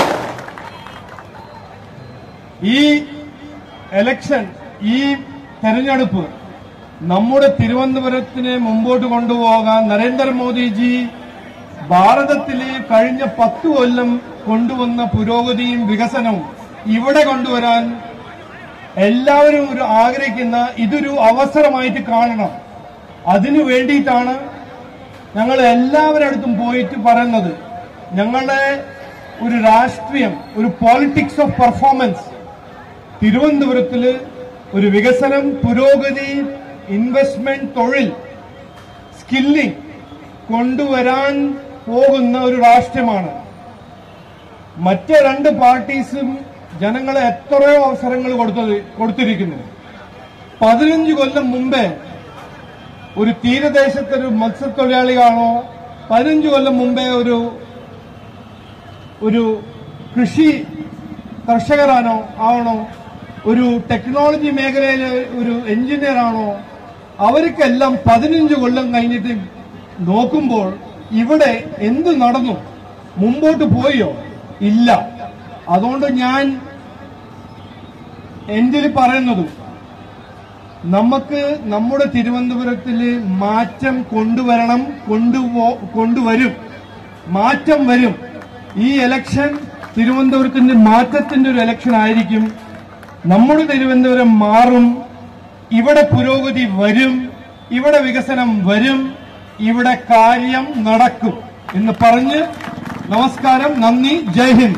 Speaker 5: ഈ എലക്ഷൻ ഈ തെരഞ്ഞെടുപ്പ് നമ്മുടെ തിരുവനന്തപുരത്തിനെ മുമ്പോട്ട് കൊണ്ടുപോകാൻ നരേന്ദ്രമോദിജി ഭാരതത്തിലെ കഴിഞ്ഞ പത്തു കൊല്ലം കൊണ്ടുവന്ന പുരോഗതിയും വികസനവും ഇവിടെ കൊണ്ടുവരാൻ എല്ലാവരും ഒരു ആഗ്രഹിക്കുന്ന ഇതൊരു അവസരമായിട്ട് കാണണം അതിനു വേണ്ടിയിട്ടാണ് ഞങ്ങൾ എല്ലാവരുടെ അടുത്തും പോയിട്ട് പറയുന്നത് ഞങ്ങളുടെ ഒരു രാഷ്ട്രീയം ഒരു പോളിറ്റിക്സ് ഓഫ് പെർഫോമൻസ് തിരുവനന്തപുരത്തില് ഒരു വികസനം പുരോഗതി ഇൻവെസ്റ്റ്മെന്റ് തൊഴിൽ സ്കില്ലിംഗ് കൊണ്ടുവരാൻ പോകുന്ന ഒരു രാഷ്ട്രമാണ് മറ്റ് രണ്ട് പാർട്ടീസും ജനങ്ങളെ എത്രയോ അവസരങ്ങൾ കൊടുത്തത് കൊടുത്തിരിക്കുന്നു പതിനഞ്ച് കൊല്ലം മുമ്പേ ഒരു തീരദേശത്തെ ഒരു മത്സ്യത്തൊഴിലാളിയാണോ പതിനഞ്ച് കൊല്ലം മുമ്പേ ഒരു ഒരു കൃഷി കർഷകരാണോ ആവണോ ഒരു ടെക്നോളജി മേഖലയിലെ ഒരു എഞ്ചിനീയർ ആണോ അവർക്കെല്ലാം പതിനഞ്ച് കൊല്ലം കഴിഞ്ഞിട്ട് നോക്കുമ്പോൾ ഇവിടെ എന്ത് നടന്നു മുമ്പോട്ട് പോയോ ഇല്ല അതുകൊണ്ട് ഞാൻ എന്തിൽ പറയുന്നതും നമുക്ക് നമ്മുടെ തിരുവനന്തപുരത്തില് മാറ്റം കൊണ്ടുവരണം കൊണ്ടുപോ കൊണ്ടുവരും മാറ്റം വരും ഈ ഇലക്ഷൻ തിരുവനന്തപുരത്തിന്റെ മാറ്റത്തിന്റെ ഒരു ഇലക്ഷൻ ആയിരിക്കും നമ്മുടെ തിരുവനന്തപുരം മാറും ഇവിടെ പുരോഗതി വരും ഇവിടെ വികസനം വരും ഇവിടെ കാര്യം നടക്കും എന്ന് പറഞ്ഞ് നമസ്കാരം നന്ദി ജയ് ഹിന്ദ്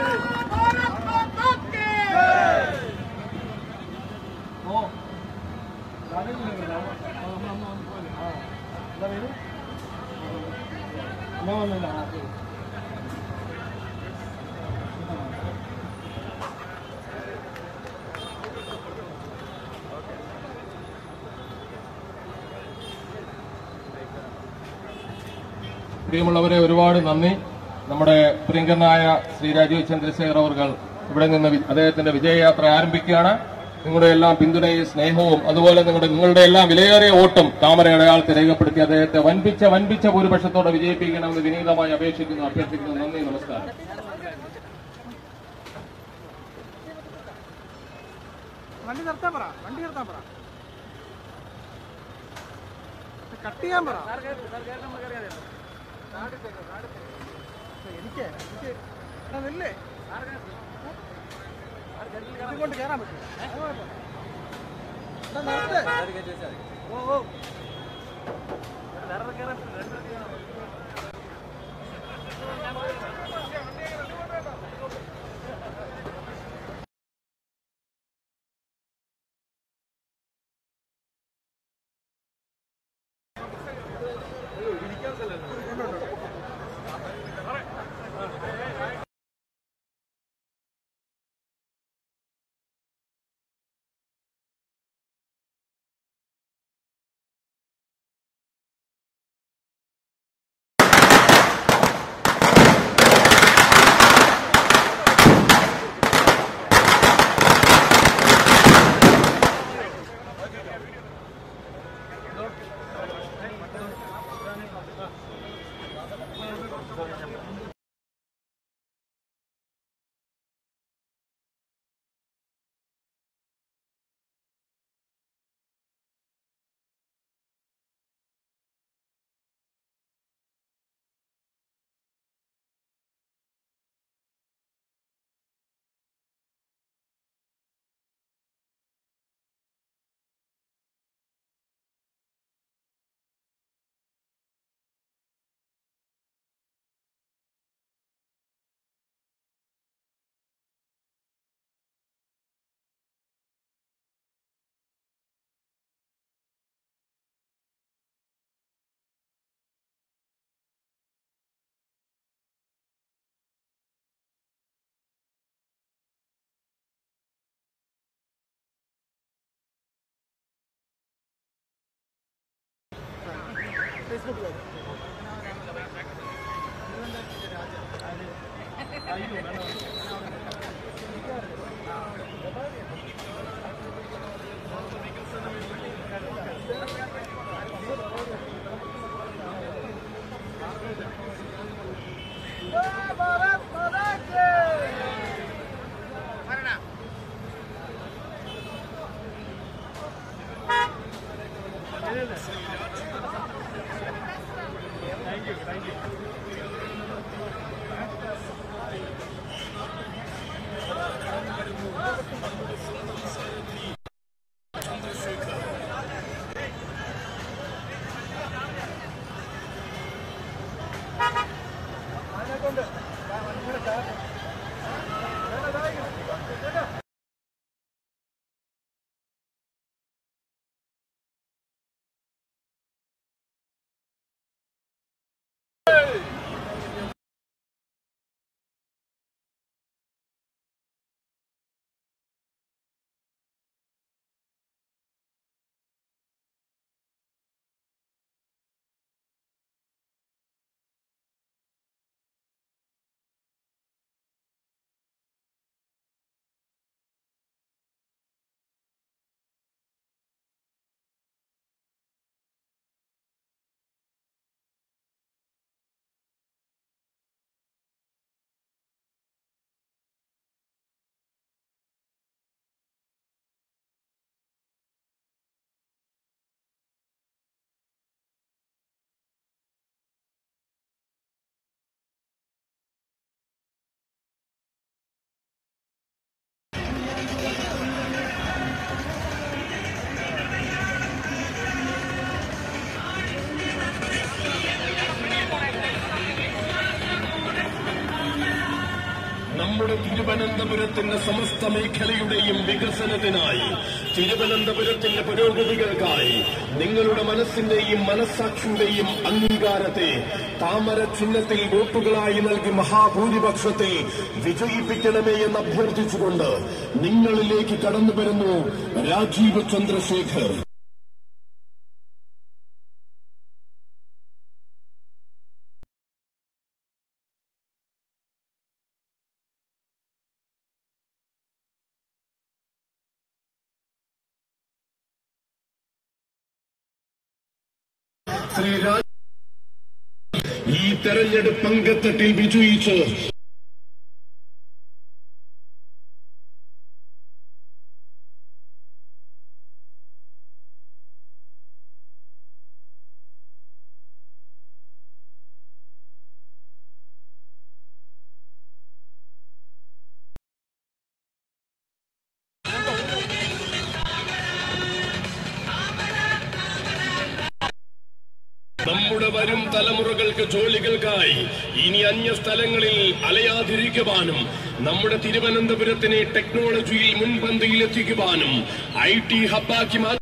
Speaker 3: പ്രിയമുള്ളവരെ ഒരുപാട് നന്ദി നമ്മുടെ പ്രിയങ്കരനായ ശ്രീ രാജീവ് ചന്ദ്രശേഖർ അവർ ഇവിടെ നിന്ന് വി- അദ്ദേഹത്തിന്റെ വിജയയാത്ര ആരംഭിക്കുകയാണ് നിങ്ങളുടെ എല്ലാം പിന്തുണയും സ്നേഹവും അതുപോലെ നിങ്ങളുടെ നിങ്ങളുടെ എല്ലാം വിലയേറിയ വോട്ടും താമര അടയാളത്തിൽ രേഖപ്പെടുത്തി അദ്ദേഹത്തെ വൻപിച്ച വൻപിച്ച ഭൂരിപക്ഷത്തോടെ വിജയിപ്പിക്കണമെന്ന് വിനീതമായി അപേക്ഷിക്കുന്നു അഭ്യർത്ഥിക്കുന്നു നന്ദി നമസ്കാരം
Speaker 6: വണ്ടി നിർത്താൻ പറ വണ്ടി നിർത്താൻ പറ കട്ട് ചെയ്യാൻ പറ എനിക്ക് എനിക്ക് എടാ നെല്ലേ ഇതുകൊണ്ട് കയറാൻ പറ്റും നിർത്ത് ഓ ഓ
Speaker 7: നമ്മുടെ തിരുവനന്തപുരത്തിന്റെ സമസ്ത മേഖലയുടെയും വികസനത്തിനായി തിരുവനന്തപുരത്തിന്റെ പുരോഗതികൾക്കായി നിങ്ങളുടെ മനസ്സിന്റെയും മനസ്സാക്ഷിയുടെയും അംഗീകാരത്തെ താമര ചിഹ്നത്തിൽ വോട്ടുകളായി നൽകി മഹാഭൂരിപക്ഷത്തെ വിജയിപ്പിക്കണമേ എന്ന് അഭ്യർത്ഥിച്ചുകൊണ്ട് നിങ്ങളിലേക്ക് കടന്നു വരുന്നു രാജീവ് ചന്ദ്രശേഖർ ശ്രീ രാജ ഈ തെരഞ്ഞെടുപ്പ് അങ്കത്തട്ടിൽ വിജയിച്ച് നമ്മുടെ വരും തലമുറകൾക്ക് ജോലികൾക്കായി ഇനി അന്യ സ്ഥലങ്ങളിൽ അലയാതിരിക്കുവാനും നമ്മുടെ തിരുവനന്തപുരത്തിനെ ടെക്നോളജിയിൽ മുൻപന്തിയിൽ എത്തിക്കുവാനും ഐ ടി ഹബ്ബാക്കി മാറ്റി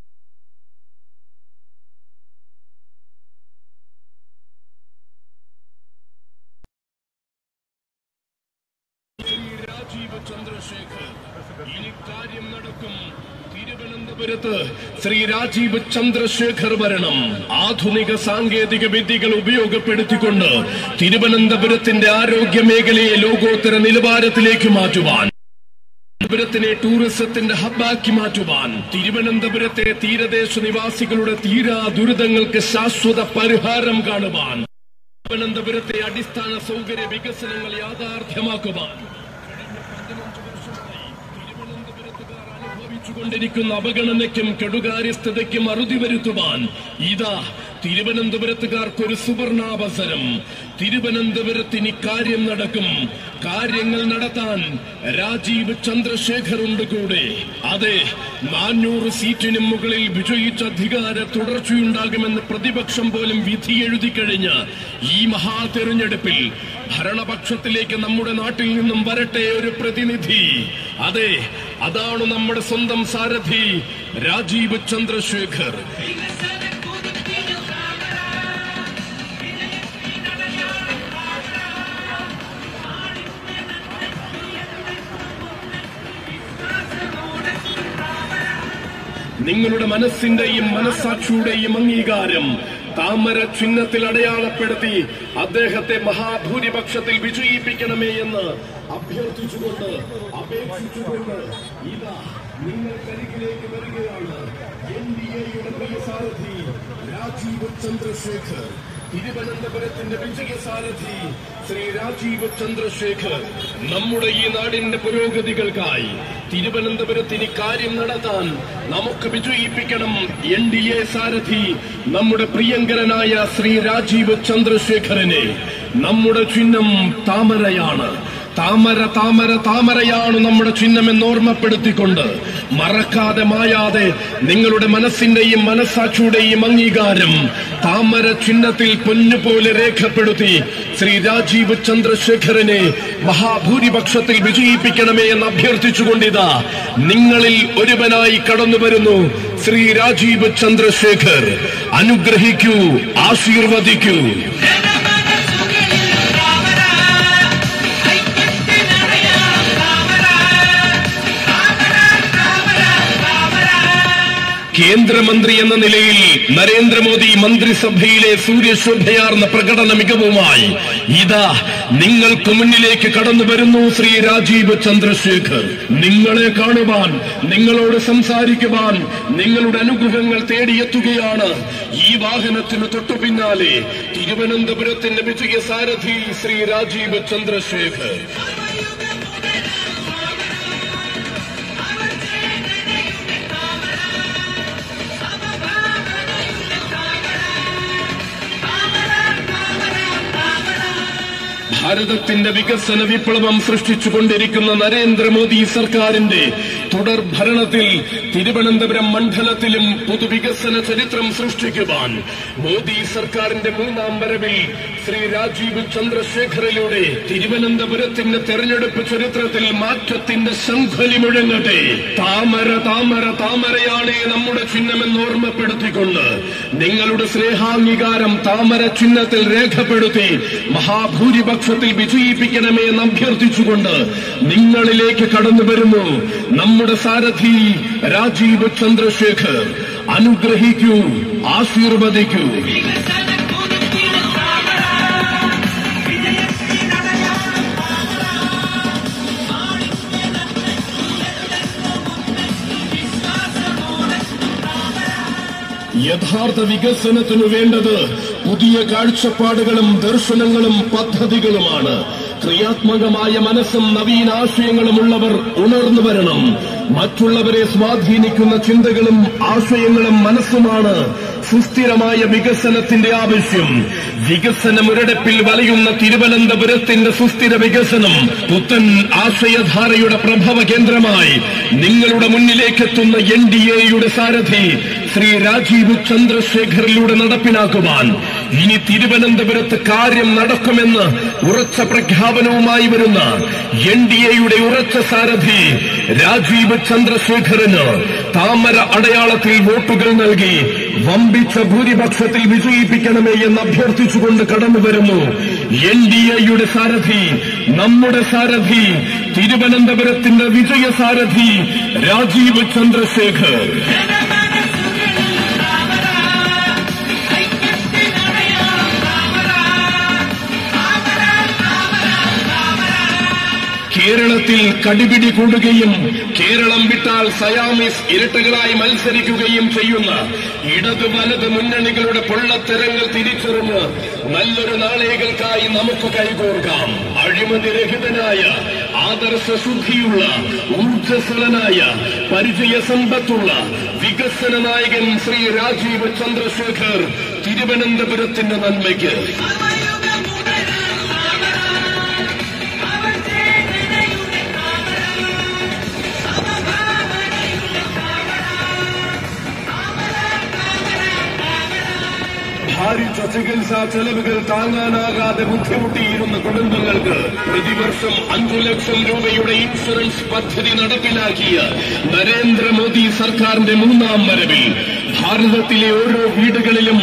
Speaker 7: രാജീവ് ചന്ദ്രശേഖർ ഇനി കാര്യം നടക്കും തിരുവനന്തപുരത്ത് ശ്രീ രാജീവ് ചന്ദ്രശേഖർ വരണം ആധുനിക സാങ്കേതിക വിദ്യകൾ ഉപയോഗപ്പെടുത്തിക്കൊണ്ട് തിരുവനന്തപുരത്തിന്റെ ആരോഗ്യ മേഖലയെ ലോകോത്തര നിലവാരത്തിലേക്ക് മാറ്റുവാൻ തിരുവനന്തപുരത്തിനെ ടൂറിസത്തിന്റെ ഹബ്ബാക്കി മാറ്റുവാൻ തിരുവനന്തപുരത്തെ തീരദേശ നിവാസികളുടെ തീരാ ദുരിതങ്ങൾക്ക് ശാശ്വത പരിഹാരം കാണുവാൻ തിരുവനന്തപുരത്തെ അടിസ്ഥാന സൗകര്യ വികസനങ്ങൾ യാഥാർത്ഥ്യമാക്കുവാൻ തിരുവനന്തപുരത്തുകാർ അനുഭവിച്ചുകൊണ്ടിരിക്കുന്ന അവഗണനയ്ക്കും കെടുകാര്യസ്ഥതയ്ക്കും അറുതി വരുത്തുവാൻ ഇതാ തിരുവനന്തപുരത്തുകാർക്കൊരു സുവർണാവസരം തിരുവനന്തപുരത്തിന് കാര്യം നടക്കും കാര്യങ്ങൾ നടത്താൻ രാജീവ് ചന്ദ്രശേഖർ ഉണ്ട് കൂടെ അതെ നാനൂറ് സീറ്റിനും മുകളിൽ വിജയിച്ച അധികാര തുടർച്ചയുണ്ടാകുമെന്ന് പ്രതിപക്ഷം പോലും വിധി എഴുതി കഴിഞ്ഞ ഈ മഹാ തെരഞ്ഞെടുപ്പിൽ ഭരണപക്ഷത്തിലേക്ക് നമ്മുടെ നാട്ടിൽ നിന്നും വരട്ടെ ഒരു പ്രതിനിധി അതെ അതാണ് നമ്മുടെ സ്വന്തം സാരഥി രാജീവ് ചന്ദ്രശേഖർ നിങ്ങളുടെ മനസ്സിന്റെയും മനസ്സാക്ഷിയുടെയും അംഗീകാരം താമര ചിഹ്നത്തിൽ അടയാളപ്പെടുത്തി അദ്ദേഹത്തെ മഹാഭൂരിപക്ഷത്തിൽ വിജയിപ്പിക്കണമേ എന്ന് അഭ്യർത്ഥിച്ചുകൊണ്ട് അപേക്ഷിച്ചുകൊണ്ട് ഇതാ നിങ്ങൾക്കരികിലേക്ക് വരികയാണ് എൻ ഡി എയുടെ പ്രിയ സാരഥി രാജീവ് ചന്ദ്രശേഖർ തിരുവനന്തപുരത്തിന്റെ വിജയസാരഥി ശ്രീ രാജീവ് ചന്ദ്രശേഖർ നമ്മുടെ ഈ നാടിന്റെ പുരോഗതികൾക്കായി തിരുവനന്തപുരത്തിന് കാര്യം നടത്താൻ നമുക്ക് വിജയിപ്പിക്കണം എൻ ഡി എ സാരഥി നമ്മുടെ പ്രിയങ്കരനായ ശ്രീ രാജീവ് ചന്ദ്രശേഖരനെ നമ്മുടെ ചിഹ്നം താമരയാണ് താമര താമര താമരയാണ് നമ്മുടെ ചിഹ്നമെന്ന് ഓർമ്മപ്പെടുത്തിക്കൊണ്ട് മറക്കാതെ മായാതെ നിങ്ങളുടെ മനസ്സിന്റെയും മനസ്സാക്ഷിയുടെയും അംഗീകാരം താമര ചിഹ്നത്തിൽ പൊന്നുപോലെ രേഖപ്പെടുത്തി ശ്രീ രാജീവ് ചന്ദ്രശേഖരനെ മഹാഭൂരിപക്ഷത്തിൽ വിജയിപ്പിക്കണമേ എന്ന് അഭ്യർത്ഥിച്ചുകൊണ്ടിതാ നിങ്ങളിൽ ഒരുവനായി കടന്നു വരുന്നു ശ്രീ രാജീവ് ചന്ദ്രശേഖർ അനുഗ്രഹിക്കൂ ആശീർവദിക്കൂ കേന്ദ്രമന്ത്രി എന്ന നിലയിൽ നരേന്ദ്രമോദി മന്ത്രിസഭയിലെ സൂര്യശോഭയാർന്ന പ്രകടന മികവുമായി ഇതാ നിങ്ങൾക്ക് മുന്നിലേക്ക് കടന്നു വരുന്നു ശ്രീ രാജീവ് ചന്ദ്രശേഖർ നിങ്ങളെ കാണുവാൻ നിങ്ങളോട് സംസാരിക്കുവാൻ നിങ്ങളുടെ അനുഗ്രഹങ്ങൾ തേടിയെത്തുകയാണ് ഈ വാഹനത്തിന് തൊട്ടു പിന്നാലെ തിരുവനന്തപുരത്തിന്റെ വിജയ സാരഥി ശ്രീ രാജീവ് ചന്ദ്രശേഖർ ഭാരതത്തിന്റെ വികസന വിപ്ലവം സൃഷ്ടിച്ചുകൊണ്ടിരിക്കുന്ന നരേന്ദ്രമോദി സർക്കാരിന്റെ തുടർ ഭരണത്തിൽ തിരുവനന്തപുരം മണ്ഡലത്തിലും പൊതുവികസന ചരിത്രം സൃഷ്ടിക്കുവാൻ മോദി സർക്കാരിന്റെ മൂന്നാം വരവിൽ ശ്രീ രാജീവ് ചന്ദ്രശേഖറിലൂടെ തിരുവനന്തപുരത്തിന്റെ തെരഞ്ഞെടുപ്പ് ചരിത്രത്തിൽ മാറ്റത്തിന്റെ ശംഖലി മുഴങ്ങട്ടെ താമര താമര താമരയാണ് നമ്മുടെ ചിഹ്നമെന്ന് ഓർമ്മപ്പെടുത്തിക്കൊണ്ട് നിങ്ങളുടെ സ്നേഹാംഗീകാരം താമര ചിഹ്നത്തിൽ രേഖപ്പെടുത്തി മഹാഭൂരിപക്ഷത്തിൽ വിജയിപ്പിക്കണമേ എന്ന് അഭ്യർത്ഥിച്ചുകൊണ്ട് നിങ്ങളിലേക്ക് കടന്നു വരുന്നു നമ്മുടെ സാരഥി രാജീവ് ചന്ദ്രശേഖർ അനുഗ്രഹിക്കൂ ആശീർവദിക്കൂ യഥാർത്ഥ വികസനത്തിനു വേണ്ടത് പുതിയ കാഴ്ചപ്പാടുകളും ദർശനങ്ങളും പദ്ധതികളുമാണ് ക്രിയാത്മകമായ മനസ്സും നവീനാശയങ്ങളും ഉള്ളവർ ഉണർന്നു വരണം മറ്റുള്ളവരെ സ്വാധീനിക്കുന്ന ചിന്തകളും ആശയങ്ങളും മനസ്സുമാണ് സുസ്ഥിരമായ വികസനത്തിന്റെ ആവശ്യം വികസന മുരടപ്പിൽ വലയുന്ന തിരുവനന്തപുരത്തിന്റെ സുസ്ഥിര വികസനം പുത്തൻ ആശയധാരയുടെ പ്രഭവ കേന്ദ്രമായി നിങ്ങളുടെ മുന്നിലേക്കെത്തുന്ന എൻ ഡി എയുടെ സാരഥി ശ്രീ രാജീവ് ചന്ദ്രശേഖറിലൂടെ നടപ്പിലാക്കുവാൻ ഇനി തിരുവനന്തപുരത്ത് കാര്യം നടക്കുമെന്ന് ഉറച്ച പ്രഖ്യാപനവുമായി വരുന്ന എൻ ഡി എയുടെ ഉറച്ച സാരഥി രാജീവ് ചന്ദ്രശേഖറിന് താമര അടയാളത്തിൽ വോട്ടുകൾ നൽകി വമ്പിച്ച ഭൂരിപക്ഷത്തിൽ വിജയിപ്പിക്കണമേ എന്ന് അഭ്യർത്ഥിച്ചുകൊണ്ട് കടന്നു വരുന്നു എൻ ഡി എയുടെ സാരഥി നമ്മുടെ സാരഥി തിരുവനന്തപുരത്തിന്റെ വിജയ സാരഥി രാജീവ് ചന്ദ്രശേഖർ കേരളത്തിൽ കടിപിടി കൂടുകയും കേരളം വിട്ടാൽ സയാമിസ് ഇരട്ടകളായി മത്സരിക്കുകയും ചെയ്യുന്ന ഇടത് വലത് മുന്നണികളുടെ പൊള്ളത്തരങ്ങൾ തിരിച്ചറിഞ്ഞ് നല്ലൊരു നാളേകൾക്കായി നമുക്ക് കൈകോർക്കാം അഴിമതിരഹിതനായ ആദർശ ശുദ്ധിയുള്ള ഊർജ്ജസ്വലനായ പരിചയ സമ്പത്തുള്ള വികസന നായകൻ ശ്രീ രാജീവ് ചന്ദ്രശേഖർ തിരുവനന്തപുരത്തിന്റെ നന്മയ്ക്ക് ഭാരിച്ച ചികിത്സാ ചെലവുകൾ താങ്ങാനാകാതെ ബുദ്ധിമുട്ടിയിരുന്ന കുടുംബങ്ങൾക്ക് പ്രതിവർഷം അഞ്ചു ലക്ഷം രൂപയുടെ ഇൻഷുറൻസ് പദ്ധതി നടപ്പിലാക്കിയ നരേന്ദ്രമോദി സർക്കാരിന്റെ മൂന്നാം വരവിൽ ഭാരതത്തിലെ ഓരോ വീടുകളിലും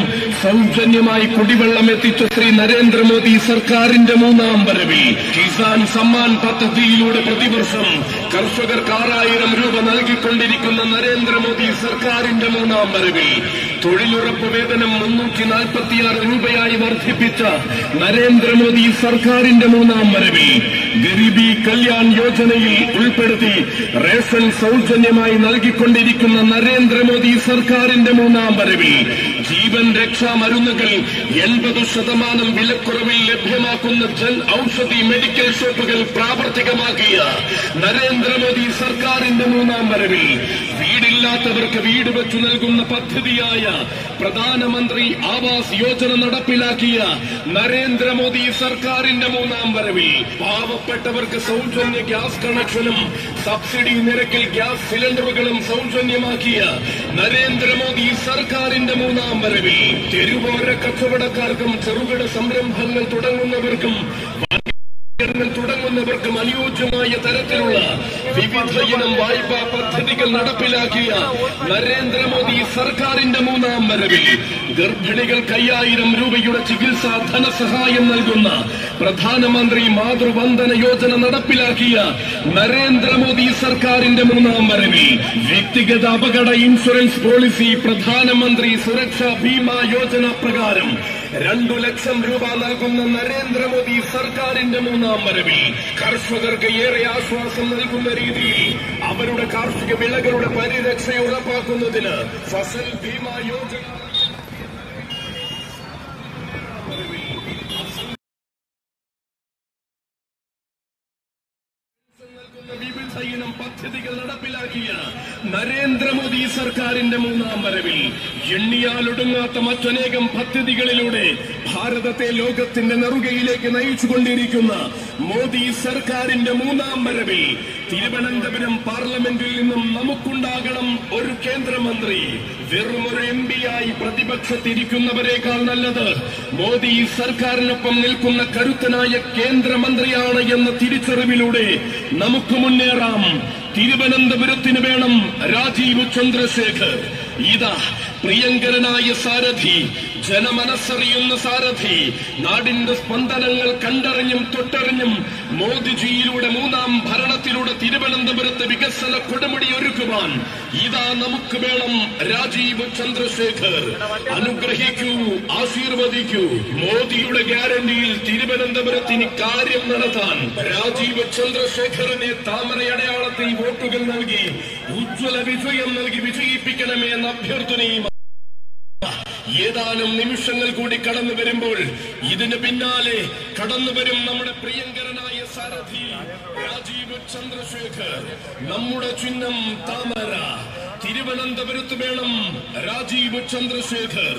Speaker 7: സൗജന്യമായി കുടിവെള്ളം എത്തിച്ച ശ്രീ നരേന്ദ്രമോദി സർക്കാരിന്റെ മൂന്നാം വരവിൽ കിസാൻ സമ്മാൻ പദ്ധതിയിലൂടെ പ്രതിവർഷം കർഷകർക്ക് ആറായിരം രൂപ നൽകിക്കൊണ്ടിരിക്കുന്ന നരേന്ദ്രമോദി സർക്കാരിന്റെ മൂന്നാം വരവിൽ തൊഴിലുറപ്പ് വേതനം മുന്നൂറ്റി നാൽപ്പത്തിയാറ് രൂപയായി വർദ്ധിപ്പിച്ച നരേന്ദ്രമോദി സർക്കാരിന്റെ മൂന്നാം വരവിൽ ഗരീബി കല്യാൺ യോജനയിൽ ഉൾപ്പെടുത്തി റേഷൻ സൗജന്യമായി നൽകിക്കൊണ്ടിരിക്കുന്ന നരേന്ദ്രമോദി സർക്കാരിന്റെ മൂന്നാം വരവിൽ ജീവൻ രക്ഷാ മരുന്നുകൾ എൺപത് ശതമാനം വിലക്കുറവിൽ ലഭ്യമാക്കുന്ന ജൻ ഔഷധി മെഡിക്കൽ ഷോപ്പുകൾ പ്രാവർത്തികമാക്കിയ നരേന്ദ്രമോദി സർക്കാരിന്റെ മൂന്നാം വരവിൽ വീടില്ലാത്തവർക്ക് വീട് വെച്ചു നൽകുന്ന പദ്ധതിയായ പ്രധാനമന്ത്രി ആവാസ് യോജന നടപ്പിലാക്കിയ നരേന്ദ്രമോദി സർക്കാരിന്റെ മൂന്നാം വരവിൽ പാവപ്പെട്ടവർക്ക് സൗജന്യ ഗ്യാസ് കണക്ഷനും സബ്സിഡി നിരക്കിൽ ഗ്യാസ് സിലിണ്ടറുകളും സൗജന്യമാക്കിയ നരേന്ദ്രമോദി സർക്കാരിന്റെ മൂന്നാം വരവിൽ തെരുവോര കച്ചവടക്കാർക്കും ചെറുകിട സംരംഭങ്ങൾ തുടങ്ങുന്നവർക്കും ങ്ങൾ തുടങ്ങുന്നവർക്കും അനുയോജ്യമായ തരത്തിലുള്ള വിവിധ ഇനം വായ്പാ പദ്ധതികൾ നടപ്പിലാക്കിയ നരേന്ദ്രമോദി സർക്കാരിന്റെ മൂന്നാം വരവിൽ ഗർഭിണികൾക്ക് അയ്യായിരം രൂപയുടെ ചികിത്സാ ധനസഹായം നൽകുന്ന പ്രധാനമന്ത്രി മാതൃവന്ദന യോജന നടപ്പിലാക്കിയ നരേന്ദ്രമോദി സർക്കാരിന്റെ മൂന്നാം വരവിൽ വ്യക്തിഗത അപകട ഇൻഷുറൻസ് പോളിസി പ്രധാനമന്ത്രി സുരക്ഷാ ബീമാ യോജന പ്രകാരം രണ്ടു ലക്ഷം രൂപ നൽകുന്ന നരേന്ദ്രമോദി സർക്കാരിന്റെ മൂന്നാം വരവിൽ കർഷകർക്ക് ഏറെ ആശ്വാസം നൽകുന്ന രീതിയിൽ അവരുടെ കാർഷിക വിളകളുടെ പരിരക്ഷ ഉറപ്പാക്കുന്നതിന് ഫസൽ ബീമാ യോജന നൽകുന്ന വിവിധ ഇനം പദ്ധതികൾ നടപ്പിലാക്കിയ നരേന്ദ്രമോദി സർക്കാരിന്റെ മൂന്നാം വരവിൽ എണ്ണിയാലൊടുങ്ങാത്ത മറ്റനേകം പദ്ധതികളിലൂടെ ഭാരതത്തെ ലോകത്തിന്റെ നെറുകയിലേക്ക് നയിച്ചുകൊണ്ടിരിക്കുന്ന മോദി സർക്കാരിന്റെ മൂന്നാം വരവിൽ തിരുവനന്തപുരം പാർലമെന്റിൽ നിന്നും നമുക്കുണ്ടാകണം ഒരു കേന്ദ്രമന്ത്രി വെറും ഒരു എം ആയി പ്രതിപക്ഷത്തിരിക്കുന്നവരെക്കാൾ നല്ലത് മോദി സർക്കാരിനൊപ്പം നിൽക്കുന്ന കരുത്തനായ കേന്ദ്രമന്ത്രിയാണ് എന്ന തിരിച്ചറിവിലൂടെ നമുക്ക് മുന്നേറാം തിരുവനന്തപുരത്തിന് വേണം രാജീവ് ചന്ദ്രശേഖർ ഇതാ പ്രിയങ്കരനായ സാരഥി ജനമനസ്സറിയുന്ന സാരഥി നാടിന്റെ സ്പന്ദനങ്ങൾ കണ്ടറിഞ്ഞും തൊട്ടറിഞ്ഞും മോദിജിയിലൂടെ മൂന്നാം ഭരണത്തിലൂടെ തിരുവനന്തപുരത്ത് വികസന കൊടുമുടി ഒരുക്കുവാൻ ഇതാ നമുക്ക് വേണം രാജീവ് ചന്ദ്രശേഖർ അനുഗ്രഹിക്കൂ ആശീർവദിക്കൂ മോദിയുടെ ഗ്യാരണ്ടിയിൽ തിരുവനന്തപുരത്തിന് കാര്യം നടത്താൻ രാജീവ് ചന്ദ്രശേഖറിനെ താമരയടയാളത്തിൽ വോട്ടുകൾ നൽകി ഉജ്ജ്വല വിജയം നൽകി വിജയിപ്പിക്കണമേ എന്ന അഭ്യർത്ഥനയും ഏതാനും നിമിഷങ്ങൾ കൂടി കടന്നു വരുമ്പോൾ ഇതിന് പിന്നാലെ കടന്നു വരും നമ്മുടെ പ്രിയങ്കരനായ സാരഥി രാജീവ് ചന്ദ്രശേഖർ നമ്മുടെ ചിഹ്നം താമര തിരുവനന്തപുരത്ത് വേണം രാജീവ് ചന്ദ്രശേഖർ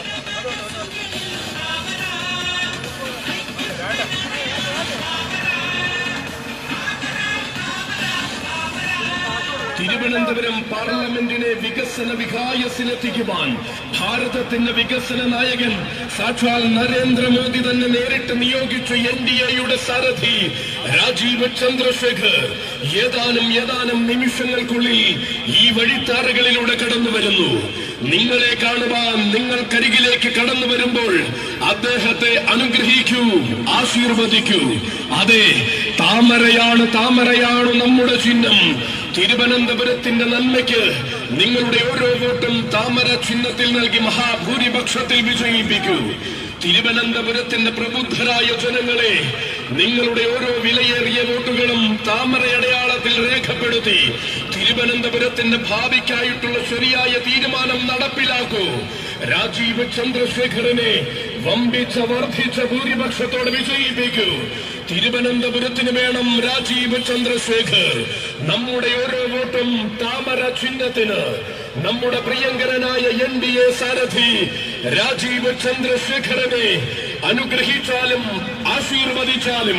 Speaker 7: തിരുവനന്തപുരം പാർലമെന്റിനെ വികസന വികായസിലെത്തിക്കുവാൻ ഭാരതത്തിന്റെ വികസന നായകൻ സാക്ഷാൽ നരേന്ദ്രമോദി തന്നെ നേരിട്ട് നിയോഗിച്ച എൻ ഡി എയുടെ സാരഥി രാജീവ് ചന്ദ്രശേഖർ ഏതാനും ഏതാനും നിമിഷങ്ങൾക്കുള്ളിൽ ഈ വഴിത്താറുകളിലൂടെ കടന്നു വരുന്നു നിങ്ങളെ കാണുവാൻ നിങ്ങൾക്കരികിലേക്ക് കടന്നു വരുമ്പോൾ അദ്ദേഹത്തെ അനുഗ്രഹിക്കൂ ആശീർവദിക്കൂ അതെ താമരയാണ് താമരയാണ് നമ്മുടെ ചിഹ്നം തിരുവനന്തപുരത്തിന്റെ നന്മയ്ക്ക് നിങ്ങളുടെ ഓരോ വോട്ടും താമര ചിഹ്നത്തിൽ നൽകി മഹാഭൂരിപക്ഷത്തിൽ വിജയിപ്പിക്കൂ തിരുവനന്തപുരത്തിന്റെ പ്രബുദ്ധരായ ജനങ്ങളെ നിങ്ങളുടെ ഓരോ വിലയേറിയ വോട്ടുകളും താമരയടയാളത്തിൽ രേഖപ്പെടുത്തി തിരുവനന്തപുരത്തിന്റെ ഭാവിക്കായിട്ടുള്ള ശരിയായ തീരുമാനം നടപ്പിലാക്കൂ രാജീവ് ചന്ദ്രശേഖരനെ വമ്പിച്ച വർദ്ധിച്ച ഭൂരിപക്ഷത്തോടെ വിജയിപ്പിക്കൂ തിരുവനന്തപുരത്തിന് വേണം രാജീവ് ചന്ദ്രശേഖർ നമ്മുടെ ഓരോ വോട്ടും താമര ചിഹ്നത്തിന് നമ്മുടെ പ്രിയങ്കരനായ എൻ ഡി എ സാരഥി രാജീവ് ചന്ദ്രശേഖരനെ അനുഗ്രഹിച്ചാലും ആശീർവദിച്ചാലും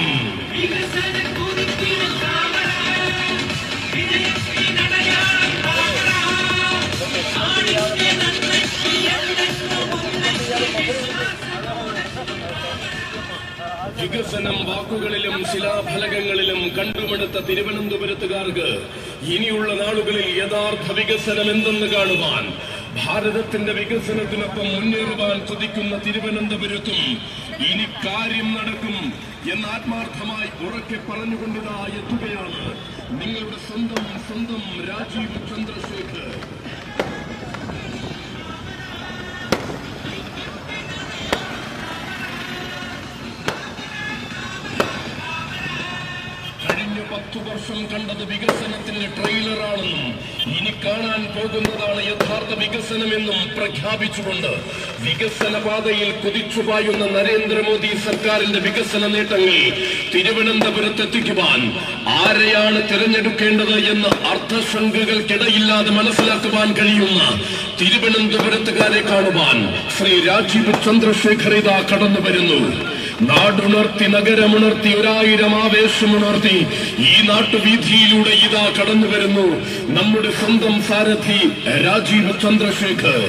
Speaker 7: വികസനം വാക്കുകളിലും ശിലാഫലകങ്ങളിലും കണ്ടുമെടുത്ത തിരുവനന്തപുരത്തുകാർക്ക് ഇനിയുള്ള നാളുകളിൽ യഥാർത്ഥ വികസനം എന്തെന്ന് കാണുവാൻ ഭാരതത്തിന്റെ വികസനത്തിനൊപ്പം മുന്നേറുവാൻ കൊതിക്കുന്ന തിരുവനന്തപുരത്തും ഇനി കാര്യം നടക്കും എന്ന് ആത്മാർത്ഥമായി ഉറക്കെ പറഞ്ഞുകൊണ്ടിതാ എത്തുകയാണ് നിങ്ങളുടെ സ്വന്തം സ്വന്തം രാജീവ് ചന്ദ്രശേഖർ കഴിഞ്ഞ പത്തു വർഷം കണ്ടത് വികസനത്തിന്റെ ട്രെയിലറാണെന്നും ഇനി കാണാൻ പോകുന്നതാണ് യഥാർത്ഥ വികസനമെന്നും പ്രഖ്യാപിച്ചുകൊണ്ട് വികസന പാതയിൽ കുതിച്ചുപായുന്ന നരേന്ദ്രമോദി സർക്കാരിന്റെ വികസന നേട്ടങ്ങൾ തിരുവനന്തപുരത്തെത്തിക്കുവാൻ ആരെയാണ് തിരഞ്ഞെടുക്കേണ്ടത് എന്ന് അർത്ഥശങ്കകൾക്കിടയില്ലാതെ മനസ്സിലാക്കുവാൻ കഴിയുന്ന തിരുവനന്തപുരത്തുകാരെ കാണുവാൻ ശ്രീ രാജീവ് ചന്ദ്രശേഖർ ഇതാ കടന്നു വരുന്നു നാടുണർത്തി നഗരമുണർത്തി ഒരായിരം ആവേശമുണർത്തി ഈ നാട്ടുവീഥിയിലൂടെ ഇതാ കടന്നു വരുന്നു നമ്മുടെ സ്വന്തം സാരഥി രാജീവ് ചന്ദ്രശേഖർ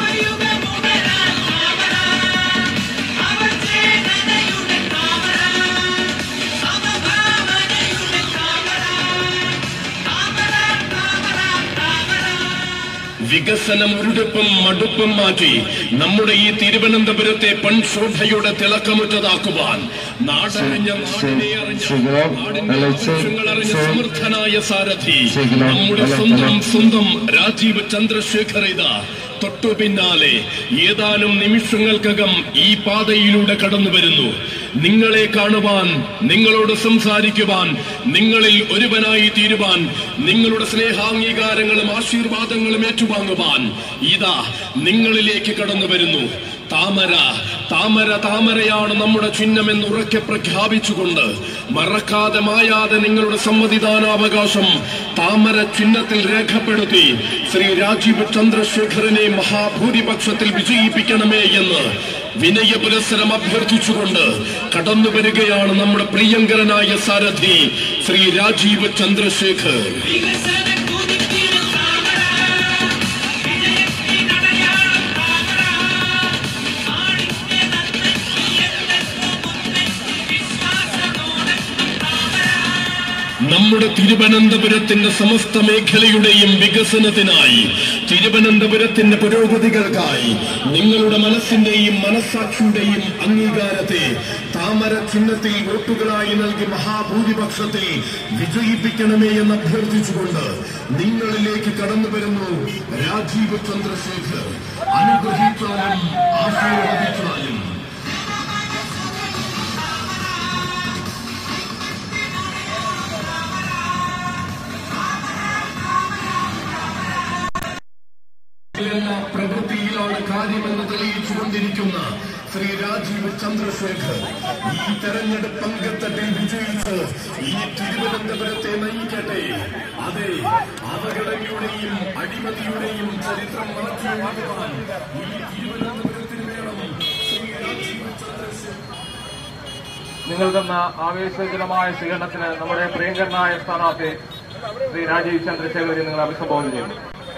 Speaker 7: വികസനം ഒരിടപ്പം മടുപ്പം മാറ്റി നമ്മുടെ ഈ തിരുവനന്തപുരത്തെ പെൺശോഭയുടെ തിളക്കമുറ്റതാക്കുവാൻ നാടറിഞ്ഞ നാടിനെ അറിഞ്ഞ നാടിന്റെ ആവശ്യങ്ങൾ അറിഞ്ഞ സമർത്ഥനായ സാരഥി നമ്മുടെ സ്വന്തം സ്വന്തം രാജീവ് ചന്ദ്രശേഖർ ഇതാ തൊട്ടു പിന്നാലെ ഏതാനും നിമിഷങ്ങൾക്കകം ഈ പാതയിലൂടെ കടന്നു വരുന്നു നിങ്ങളെ കാണുവാൻ നിങ്ങളോട് സംസാരിക്കുവാൻ നിങ്ങളിൽ ഒരുവനായി തീരുവാൻ നിങ്ങളുടെ സ്നേഹാംഗീകാരങ്ങളും ആശീർവാദങ്ങളും ഏറ്റുവാങ്ങുവാൻ ഇതാ നിങ്ങളിലേക്ക് കടന്നു വരുന്നു താമര താമര താമരയാണ് നമ്മുടെ ചിഹ്നമെന്ന് ഉറക്കെ പ്രഖ്യാപിച്ചുകൊണ്ട് മറക്കാതെ മായാതെ നിങ്ങളുടെ സമ്മതിദാനാവകാശം താമര ചിഹ്നത്തിൽ രേഖപ്പെടുത്തി ശ്രീ രാജീവ് ചന്ദ്രശേഖരനെ മഹാഭൂരിപക്ഷത്തിൽ വിജയിപ്പിക്കണമേ എന്ന് വിനയ പുരസ്സരം അഭ്യർത്ഥിച്ചുകൊണ്ട് കടന്നു വരികയാണ് നമ്മുടെ പ്രിയങ്കരനായ സാരഥി ശ്രീ രാജീവ് ചന്ദ്രശേഖർ നമ്മുടെ തിരുവനന്തപുരത്തിന്റെ സമസ്ത മേഖലയുടെയും വികസനത്തിനായി തിരുവനന്തപുരത്തിന്റെ പുരോഗതികൾക്കായി നിങ്ങളുടെ മനസ്സിന്റെയും മനസ്സാക്ഷിയുടെയും അംഗീകാരത്തെ താമര ചിഹ്നത്തിൽ വോട്ടുകളായി നൽകി മഹാഭൂരിപക്ഷത്തിൽ വിജയിപ്പിക്കണമേ എന്ന് അഭ്യർത്ഥിച്ചുകൊണ്ട് നിങ്ങളിലേക്ക് കടന്നു വരുന്നു രാജീവ് ചന്ദ്രശേഖർ അനുഗ്രഹിച്ചാലും ആശീർവദിച്ചാലും എല്ലാ പ്രവൃത്തിയിലാണ് കാര്യമെന്ന് തെളിയിച്ചുകൊണ്ടിരിക്കുന്ന ശ്രീ രാജീവ് ചന്ദ്രശേഖർ ഈ തെരഞ്ഞെടുപ്പ് അംഗത്തട്ടിൽ വിജയിച്ച് ഈ തിരുവനന്തപുരത്തെ നയിക്കട്ടെ അതെ അവഗണനയുടെയും അഴിമതിയുടെയും ചരിത്രം മാറ്റിയെഴുതുവാൻ ഈ തിരുവനന്തപുരത്തിന് വേണം ശ്രീ രാജീവ് ചന്ദ്രശേഖർ
Speaker 3: നിങ്ങൾ തന്ന ആവേശജനമായ സ്വീകരണത്തിന് നമ്മുടെ പ്രിയങ്കരനായ സ്ഥാനാർത്ഥി ശ്രീ രാജീവ് ചന്ദ്രശേഖരനെ നിങ്ങൾ അഭിസംബോധന ചെയ്യുന്നു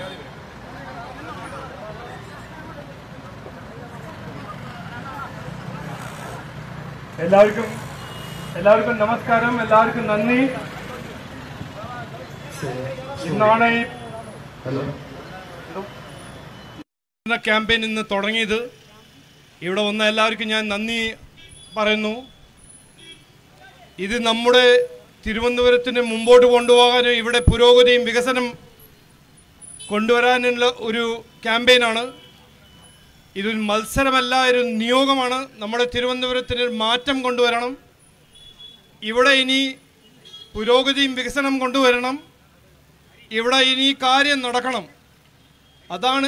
Speaker 5: എല്ലാവർക്കും എല്ലാവർക്കും നമസ്കാരം എല്ലാവർക്കും നന്ദി ഇന്നാണ് ഈ ക്യാമ്പയിൻ ഇന്ന് തുടങ്ങിയത് ഇവിടെ വന്ന എല്ലാവർക്കും ഞാൻ നന്ദി പറയുന്നു ഇത് നമ്മുടെ തിരുവനന്തപുരത്തിന് മുമ്പോട്ട് കൊണ്ടുപോകാനും ഇവിടെ പുരോഗതിയും വികസനം കൊണ്ടുവരാനുള്ള ഒരു ക്യാമ്പയിനാണ് ഇതൊരു മത്സരമല്ല ഒരു നിയോഗമാണ് നമ്മുടെ തിരുവനന്തപുരത്തിന് ഒരു മാറ്റം കൊണ്ടുവരണം ഇവിടെ ഇനി പുരോഗതിയും വികസനം കൊണ്ടുവരണം ഇവിടെ ഇനി കാര്യം നടക്കണം അതാണ്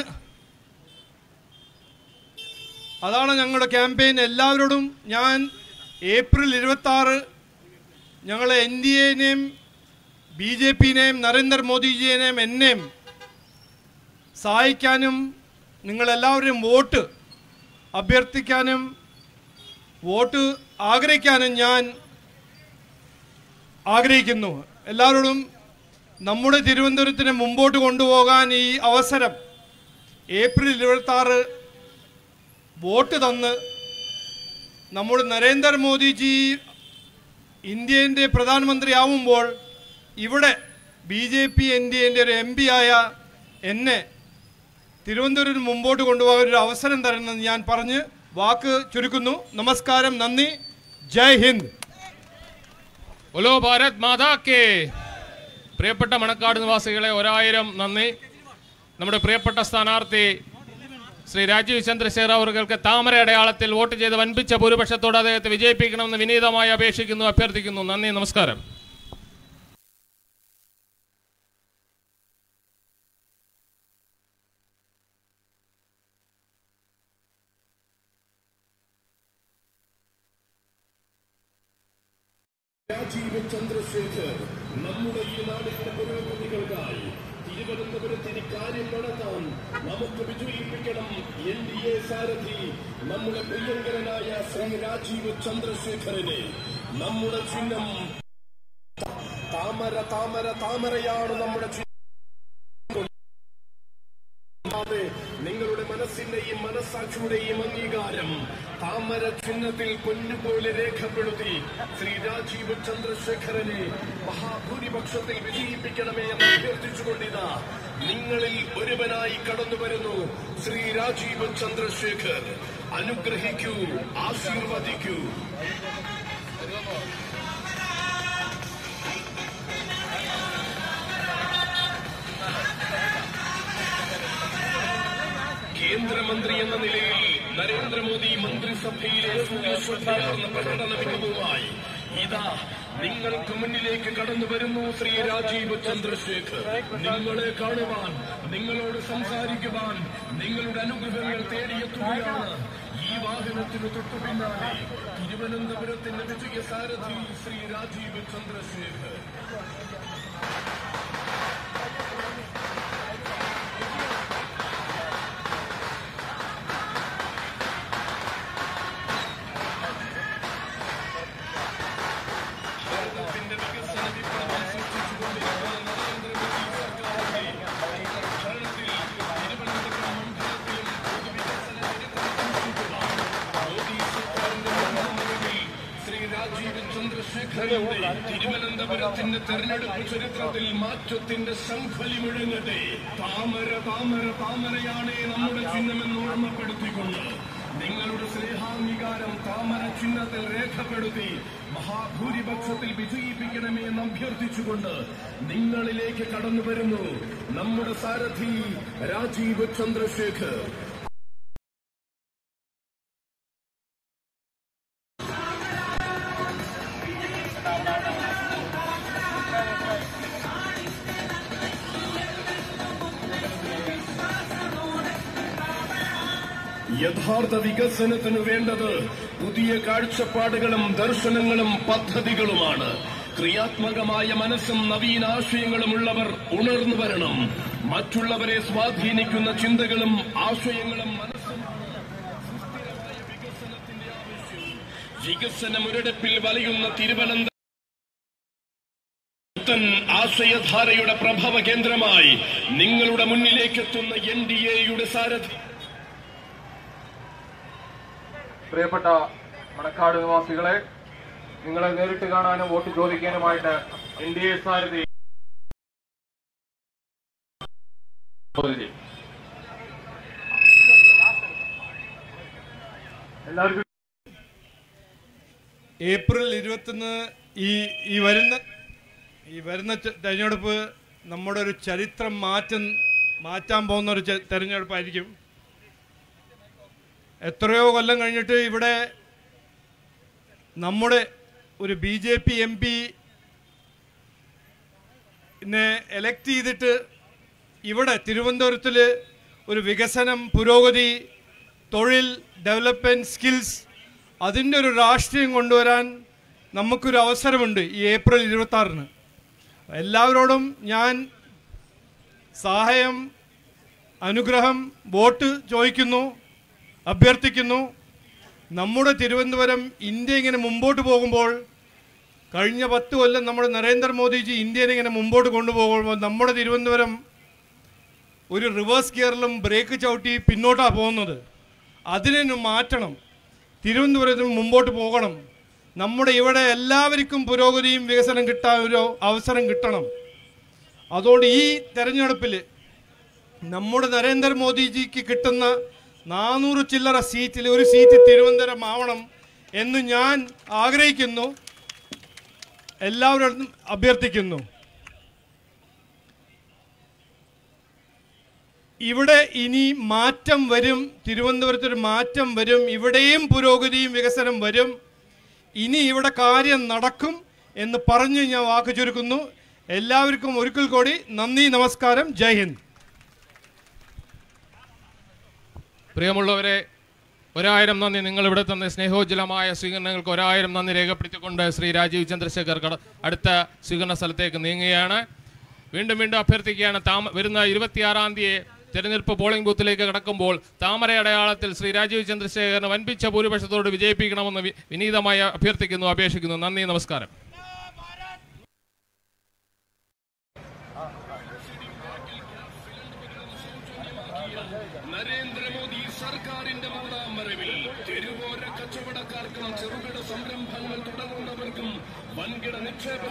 Speaker 5: അതാണ് ഞങ്ങളുടെ ക്യാമ്പയിൻ എല്ലാവരോടും ഞാൻ ഏപ്രിൽ ഇരുപത്തി ആറ് ഞങ്ങൾ എൻ ഡി എനെയും ബി ജെ പിനെയും നരേന്ദ്രമോദിജിയെയും എന്നെയും സഹായിക്കാനും നിങ്ങളെല്ലാവരും വോട്ട് അഭ്യർത്ഥിക്കാനും വോട്ട് ആഗ്രഹിക്കാനും ഞാൻ ആഗ്രഹിക്കുന്നു എല്ലാവരോടും നമ്മുടെ തിരുവനന്തപുരത്തിന് മുമ്പോട്ട് കൊണ്ടുപോകാൻ ഈ അവസരം ഏപ്രിൽ ഇരുപത്തി ആറ് വോട്ട് തന്ന് നമ്മുടെ നരേന്ദ്രമോദിജി ഇന്ത്യൻ്റെ പ്രധാനമന്ത്രി ആവുമ്പോൾ ഇവിടെ B J P N D എൻ്റെ ഒരു എം പി ആയ എന്നെ തിരുവനന്തപുരം മുമ്പോട്ട് കൊണ്ടുപോകാൻ ഒരു അവസരം തരണമെന്ന് ഞാൻ പറഞ്ഞ് വാക്ക് ചുരുക്കുന്നു നമസ്കാരം നന്ദി ജയ് ഹിന്ദ്
Speaker 3: ബോലോ ഭാരത് മാതാ കെ പ്രിയപ്പെട്ട മണക്കാട് നിവാസികളെ ഒരായിരം നന്ദി നമ്മുടെ പ്രിയപ്പെട്ട സ്ഥാനാർത്ഥി ശ്രീ രാജീവ് ചന്ദ്രശേഖർ അവർക്ക് താമര അടയാളത്തിൽ വോട്ട് ചെയ്ത് വൻപിച്ച ഭൂരിപക്ഷത്തോടെ അദ്ദേഹത്തെ വിജയിപ്പിക്കണമെന്ന് വിനീതമായി അപേക്ഷിക്കുന്നു അഭ്യർത്ഥിക്കുന്നു നന്ദി നമസ്കാരം
Speaker 7: രാജീവ് ചന്ദ്രശേഖർ നമ്മുടെ ഈ നാടിന്റെ പുരോഗതികൾക്കായി തിരുവനന്തപുരത്തിന് കാര്യം നടത്താൻ നമുക്ക് വിജയിപ്പിക്കണം എൻ ഡി എ സാരഥി നമ്മുടെ പ്രിയങ്കരനായ ശ്രീ രാജീവ് ചന്ദ്രശേഖരനെ നമ്മുടെ ചിഹ്നം താമര താമര താമരയാണ് നമ്മുടെ ചിഹ്നം അതെ, നിങ്ങളുടെ മനസ്സിന്റെയും മനസ്സാക്ഷിയുടെയും അംഗീകാരം താമര ചിഹ്നത്തിൽ പൊന്നുപോലെ രേഖപ്പെടുത്തി ശ്രീ രാജീവ് ചന്ദ്രശേഖരനെ മഹാഭൂരിപക്ഷത്തിൽ വിജയിപ്പിക്കണമേ എന്ന് അഭ്യർത്ഥിച്ചുകൊണ്ടിതാ നിങ്ങളിൽ ഒരുവനായി കടന്നു വരുന്നു ശ്രീ രാജീവ് ചന്ദ്രശേഖർ അനുഗ്രഹിക്കൂ ആശീർവദിക്കൂ കേന്ദ്രമന്ത്രി എന്ന നിലയിൽ നരേന്ദ്രമോദി മന്ത്രിസഭയിലെ സുഖശ്രദ്ധയാർന്ന പ്രകടന മികവുമായി ഇതാ നിങ്ങൾക്ക് മുന്നിലേക്ക് കടന്നു വരുന്നു ശ്രീ രാജീവ് ചന്ദ്രശേഖർ നിങ്ങളെ കാണുവാൻ നിങ്ങളോട് സംസാരിക്കുവാൻ നിങ്ങളുടെ അനുഗ്രഹങ്ങൾ തേടിയെത്തുകയാണ് ഈ വാഹനത്തിന് തൊട്ടു പിന്നാലെ തിരുവനന്തപുരത്തിന്റെ വിജയ സാരഥി ശ്രീ രാജീവ് ചന്ദ്രശേഖർ ഭാരതത്തിന്റെ വികസന വിപ്ലവം സൃഷ്ടിച്ചുകൊണ്ടിരിക്കുന്ന നരേന്ദ്രമോദി സർക്കാരിന്റെ ഭരണത്തിൽ തിരുവനന്തപുരം മണ്ഡലത്തിലും പൊതുവികസന ചരിത്രം സൃഷ്ടിക്കുവാൻ മോദി സർക്കാരിന്റെ മുൻനിരയിൽ ശ്രീ രാജീവ് ചന്ദ്രശേഖരന്റെ തിരുവനന്തപുരത്തിന്റെ തെരഞ്ഞെടുപ്പ് ചരിത്രത്തിൽ മാറ്റത്തിന്റെ ശംഖലി മുഴങ്ങട്ടെ താമര താമര താമരയാണേ നമ്മുടെ ചിഹ്നമെന്ന് ഓർമ്മപ്പെടുത്തിക്കൊണ്ട് നിങ്ങളുടെ സ്നേഹാംഗീകാരം താമര ചിഹ്നത്തിൽ രേഖപ്പെടുത്തി മഹാഭൂരിപക്ഷത്തിൽ വിജയിപ്പിക്കണമേ എന്ന് അഭ്യർത്ഥിച്ചുകൊണ്ട് നിങ്ങളിലേക്ക് കടന്നു വരുന്നു നമ്മുടെ സാരഥി രാജീവ് ചന്ദ്രശേഖർ യഥാർത്ഥ വികസനത്തിന് വേണ്ടത് പുതിയ കാഴ്ചപ്പാടുകളും ദർശനങ്ങളും പദ്ധതികളുമാണ് ക്രിയാത്മകമായ മനസ്സും നവീനാശയങ്ങളും ഉള്ളവർ ഉണർന്നു വരണം മറ്റുള്ളവരെ സ്വാധീനിക്കുന്ന ചിന്തകളും ആശയങ്ങളും മനസ്സും സുസ്ഥിരമായ വികസനത്തിന്റെ ആവശ്യം വികസന മുരടിപ്പിൽ വലയുന്ന തിരുവനന്തപുരം പുത്തൻ ആശയധാരയുടെ പ്രഭവ കേന്ദ്രമായി നിങ്ങളുടെ മുന്നിലേക്കെത്തുന്ന എൻ ഡി എയുടെ സാരഥി
Speaker 3: പ്രിയപ്പെട്ട മണക്കാട് നിവാസികളെ നിങ്ങളെ നേരിട്ട് കാണാനും വോട്ട് ചോദിക്കാനുമായിട്ട് എൻ ഡി എ സാരഥി മോദിജി. എല്ലാവർക്കും
Speaker 5: ഏപ്രിൽ ഇരുപത്തൊന്ന് ഈ ഈ വരുന്ന ഈ വരുന്ന ചെ- തെരഞ്ഞെടുപ്പ് നമ്മുടെ ഒരു ചരിത്രം മാറ്റം മാറ്റാൻ പോകുന്ന ഒരു ചെ- തെരഞ്ഞെടുപ്പായിരിക്കും എത്രയോ കൊല്ലം കഴിഞ്ഞിട്ട് ഇവിടെ നമ്മുടെ ഒരു B J P M P elect ചെയ്തിട്ട് ഇവിടെ തിരുവനന്തപുരത്തിൽ ഒരു വികസനം പുരോഗതി തൊഴിൽ ഡെവലപ്മെൻറ്റ് സ്കിൽസ് അതിൻ്റെ ഒരു രാഷ്ട്രീയം കൊണ്ടുവരാൻ നമുക്കൊരു അവസരമുണ്ട് ഈ ഏപ്രിൽ ഇരുപത്തി ആറിന് എല്ലാവരോടും ഞാൻ സഹായം അനുഗ്രഹം വോട്ട് ചോദിക്കുന്നു അഭ്യർത്ഥിക്കുന്നു നമ്മുടെ തിരുവനന്തപുരം ഇന്ത്യ ഇങ്ങനെ മുമ്പോട്ട് പോകുമ്പോൾ കഴിഞ്ഞ പത്ത് കൊല്ലം നമ്മുടെ നരേന്ദ്രമോദിജി ഇന്ത്യനെ ഇങ്ങനെ മുമ്പോട്ട് കൊണ്ടുപോകുമ്പോൾ നമ്മുടെ തിരുവനന്തപുരം ഒരു റിവേഴ്സ് ഗിയറിലും ബ്രേക്ക് ചവിട്ടി പിന്നോട്ടാണ് പോകുന്നത് അതിനെ ഒന്ന് മാറ്റണം തിരുവനന്തപുരത്തിന് മുമ്പോട്ട് പോകണം നമ്മുടെ ഇവിടെ എല്ലാവർക്കും പുരോഗതിയും വികസനം കിട്ടാൻ ഒരു അവസരം കിട്ടണം അതുകൊണ്ട് ഈ തെരഞ്ഞെടുപ്പിൽ നമ്മുടെ നരേന്ദ്രമോദിജിക്ക് കിട്ടുന്ന നാനൂറ് ചില്ലറ സീറ്റിൽ ഒരു സീറ്റ് തിരുവനന്തപുരം ആവണം എന്ന് ഞാൻ ആഗ്രഹിക്കുന്നു എല്ലാവരോടും അഭ്യർത്ഥിക്കുന്നു ഇവിടെ ഇനി മാറ്റം വരും തിരുവനന്തപുരത്തൊരു മാറ്റം വരും ഇവിടെയും പുരോഗതിയും വികസനം വരും ഇനി ഇവിടെ കാര്യം നടക്കും എന്ന് പറഞ്ഞ് ഞാൻ വാക്ക് ചുരുക്കുന്നു എല്ലാവർക്കും ഒരിക്കൽ കൂടി നന്ദി നമസ്കാരം ജയ് ഹിന്ദ്
Speaker 3: പ്രിയമുള്ളവരെ ഒരായിരം നന്ദി നിങ്ങൾ ഇവിടെ തന്ന സ്നേഹോജ്വലമായ സ്വീകരണങ്ങൾക്ക് ഒരായിരം നന്ദി രേഖപ്പെടുത്തിക്കൊണ്ട് ശ്രീ രാജീവ് ചന്ദ്രശേഖർ കട അടുത്ത സ്വീകരണ സ്ഥലത്തേക്ക് നീങ്ങുകയാണ് വീണ്ടും വീണ്ടും അഭ്യർത്ഥിക്കുകയാണ് താമ വരുന്ന ഇരുപത്തിയാറാം തീയതി തെരഞ്ഞെടുപ്പ് പോളിംഗ് ബൂത്തിലേക്ക് കടക്കുമ്പോൾ താമര അടയാളത്തിൽ ശ്രീ രാജീവ് ചന്ദ്രശേഖരന് വൻപിച്ച ഭൂരിപക്ഷത്തോട് വിജയിപ്പിക്കണമെന്ന് വി- വിനീതമായി അഭ്യർത്ഥിക്കുന്നു അപേക്ഷിക്കുന്നു നന്ദി നമസ്കാരം
Speaker 7: നരേന്ദ്രമോദി സർക്കാരിന്റെ മൂന്നാം വരവിൽ തെരുവോര കച്ചവടക്കാർക്കും ചെറുകിട സംരംഭങ്ങൾ തുടങ്ങുന്നവർക്കും വൻകിട നിക്ഷേപ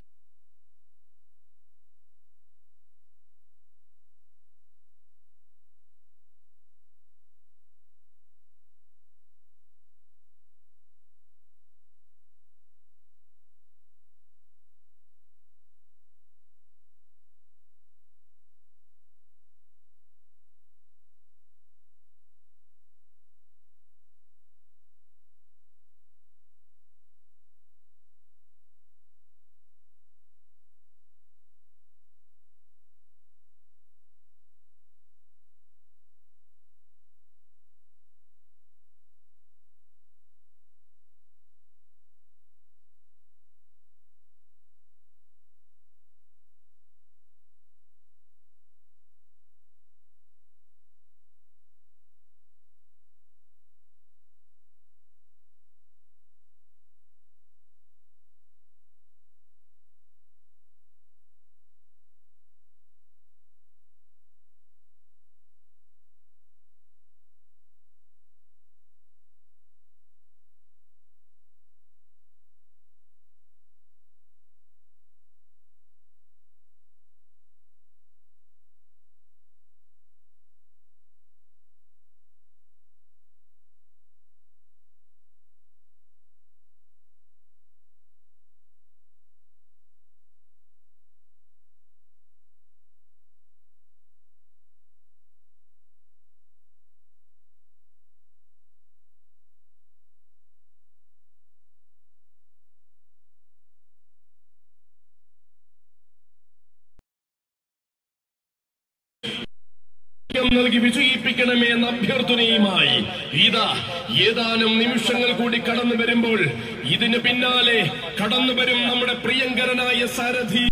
Speaker 7: നൽകി വിജയിപ്പിക്കണമേ എന്ന അഭ്യർത്ഥനയുമായി ഇതാ ഏതാനും നിമിഷങ്ങൾ കൂടി കടന്നു വരുമ്പോൾ ഇതിന് പിന്നാലെ കടന്നു വരും നമ്മുടെ പ്രിയങ്കരനായ സാരഥി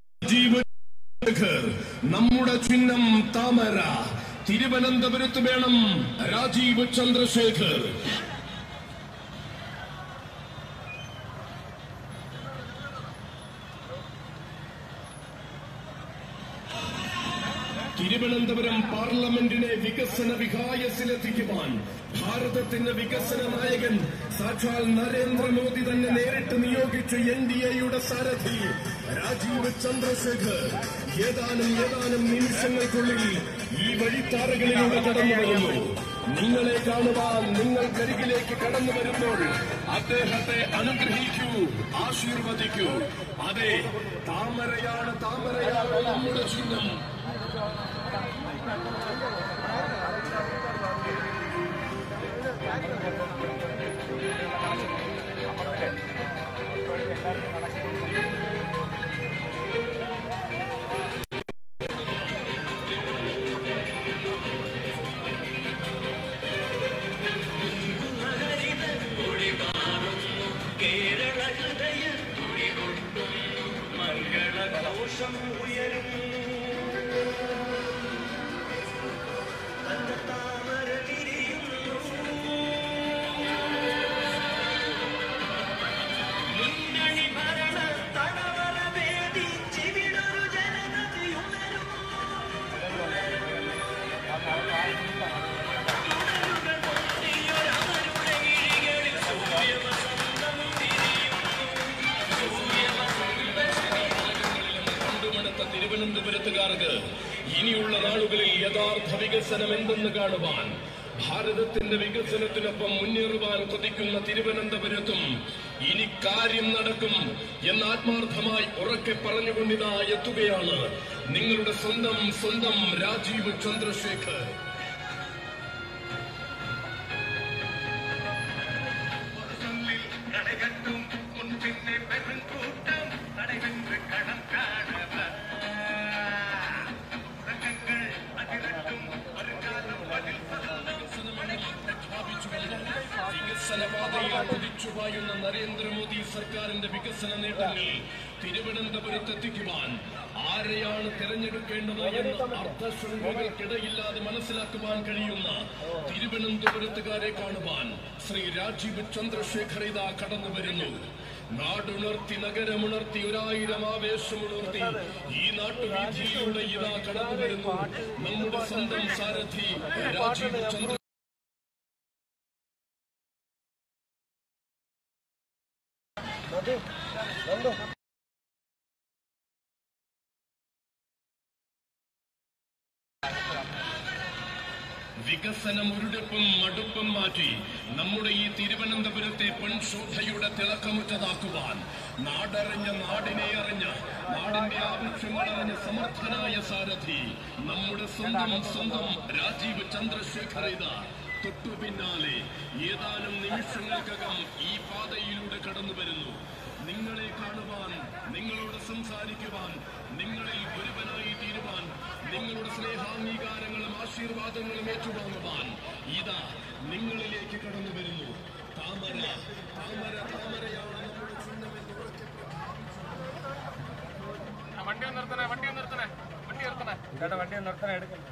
Speaker 7: ജീവ നമ്മുടെ ചിഹ്നം താമര തിരുവനന്തപുരത്ത് വേണം രാജീവ് ചന്ദ്രശേഖർ തിരുവനന്തപുരം പാർലമെന്റിനെ വികസന വികായസിലെത്തിക്കുവാൻ ഭാരതത്തിന്റെ വികസന നായകൻ സാക്ഷാൽ നരേന്ദ്രമോദി തന്നെ നേരിട്ട് നിയോഗിച്ച എൻ ഡി എയുടെ സാരഥി രാജീവ് ചന്ദ്രശേഖർ ഏതാനും ഏതാനും നിമിഷങ്ങൾക്കുള്ളിൽ ഈ വഴിത്താരകളിലൂടെ കടന്നു വരുന്നു നിങ്ങളെ കാണുവാൻ നിങ്ങൾക്കരികിലേക്ക് കടന്നു വരുമ്പോൾ അദ്ദേഹത്തെ അനുഗ്രഹിക്കൂ ആശീർവദിക്കൂ അതെ താമരയാണ് താമരയാണ് നമ്മുടെ ചിഹ്നം കണ്ടുമടുത്ത തിരുവനന്തപുരത്തുകാർക്ക് ഇനിയുള്ള നാളുകളിൽ യഥാർത്ഥ വികസനം എന്തെന്ന് കാണുവാൻ ഭാരതത്തിന്റെ വികസനത്തിനൊപ്പം മുന്നേറുവാൻ കൊതിക്കുന്ന തിരുവനന്തപുരത്തും ഇനി കാര്യം നടക്കും എന്ന് ആത്മാർത്ഥമായി ഉറക്കെ പറഞ്ഞുകൊണ്ടിതാ എത്തുകയാണ് നിങ്ങളുടെ സ്വന്തം സ്വന്തം രാജീവ് ചന്ദ്രശേഖർ വികസനപാതയിൽ കുതിച്ചുപായുന്ന നരേന്ദ്രമോദി സർക്കാരിന്റെ വികസന നേട്ടങ്ങൾ തിരുവനന്തപുരത്ത് എത്തിക്കുവാൻ ആരെയാണ് തെരഞ്ഞെടുക്കേണ്ടത് എന്ന് അർത്ഥശൃംഖലകൾക്കിടയില്ലാതെ മനസ്സിലാക്കുവാൻ കഴിയുന്ന തിരുവനന്തപുരത്തുകാരെ കാണുവാൻ ശ്രീ രാജീവ് ചന്ദ്രശേഖർ ഇതാ കടന്നു വരുന്നു നാടുണർത്തി നഗരമുണർത്തി ഒരായിരം ആവേശമുണർത്തി ഈ നാട്ടുവീഥിയിലൂടെ ഇതാ കടന്നു വരുന്നു നമ്മുടെ സ്വന്തം സാരഥി രാജീവ് ചന്ദ്ര വികസനം ഒരിടപ്പും മടുപ്പും മാറ്റി നമ്മുടെ ഈ തിരുവനന്തപുരത്തെ പെൺശോഭയുടെ തിളക്കമുറ്റതാക്കുവാൻ നാടറിഞ്ഞ നാടിനെ അറിഞ്ഞ നാടിന്റെ ആവശ്യങ്ങൾ അറിഞ്ഞ സമർത്ഥനായ സാരഥി നമ്മുടെ സ്വന്തം സ്വന്തം രാജീവ് ചന്ദ്രശേഖർ ഇതാ തൊട്ടു പിന്നാലെ ഏതാനും നിമിഷങ്ങൾക്കകം ഈ പാതയിലൂടെ കടന്നു വരുന്നു നിങ്ങളെ കാണുവാൻ നിങ്ങളോട് സംസാരിക്കുവാൻ നിങ്ങളിൽ ഒരുവനായി തീരുവാൻ നിങ്ങളുടെ സ്നേഹാംഗീകാരങ്ങളും ആശീർവാദങ്ങളും ഏറ്റുവാങ്ങുവാൻ ഇതാ നിങ്ങളിലേക്ക് കടന്നു വരുന്നു താമര താമര താമരയാണ് നമ്മുടെ ചിഹ്നമെന്ന് ഉറക്കെ
Speaker 3: വണ്ടി ഒന്ന് നിർത്തണേ വണ്ടി ഒന്ന് നിർത്തണേ വണ്ടി നിർത്തണേ ചേട്ടാ വണ്ടി ഒന്ന് നിർത്തണേ എടുക്കണ്ട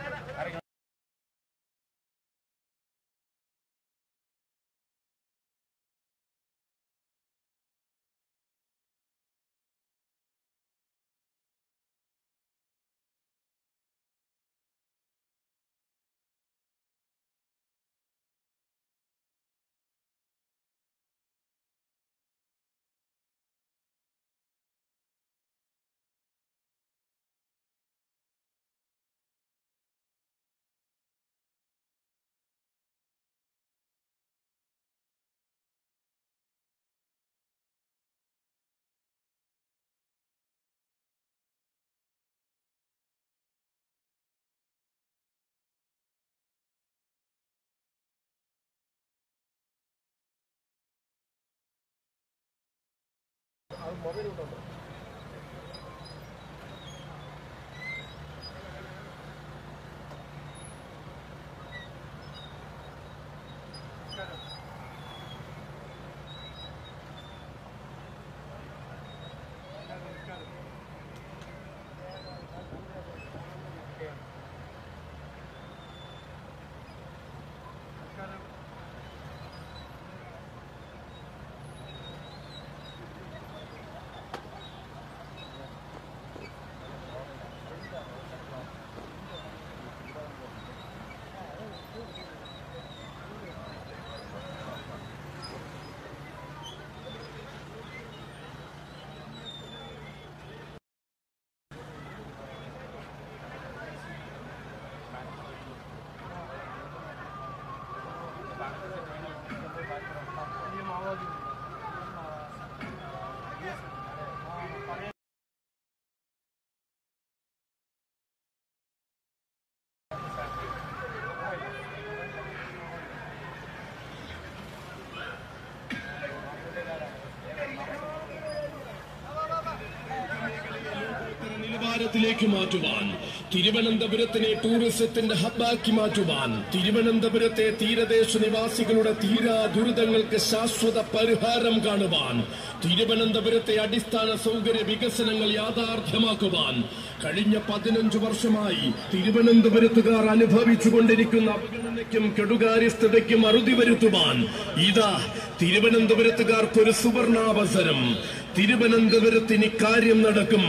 Speaker 7: നിലവാരത്തിലേക്ക് മാറ്റുവാൻ തിരുവനന്തപുരത്തിനെ ടൂറിസത്തിന്റെ ഹബ്ബാക്കി മാറ്റുവാൻ തിരുവനന്തപുരത്തെ തീരദേശ നിവാസികളുടെ തീരാ ദുരിതങ്ങൾക്ക് ശാശ്വത പരിഹാരം കാണുവാൻ തിരുവനന്തപുരത്തെ അടിസ്ഥാന സൗകര്യ വികസനങ്ങൾ യാഥാർത്ഥ്യമാക്കുവാൻ കഴിഞ്ഞ പതിനഞ്ചു വർഷമായി തിരുവനന്തപുരത്തുകാർ അനുഭവിച്ചുകൊണ്ടിരിക്കുന്ന അവഗണനയ്ക്കും കെടുകാര്യസ്ഥതയ്ക്കും അറുതി വരുത്തുവാൻ ഇതാ തിരുവനന്തപുരത്തുകാർക്കൊരു സുവർണാവസരം തിരുവനന്തപുരത്തിന് കാര്യം നടക്കും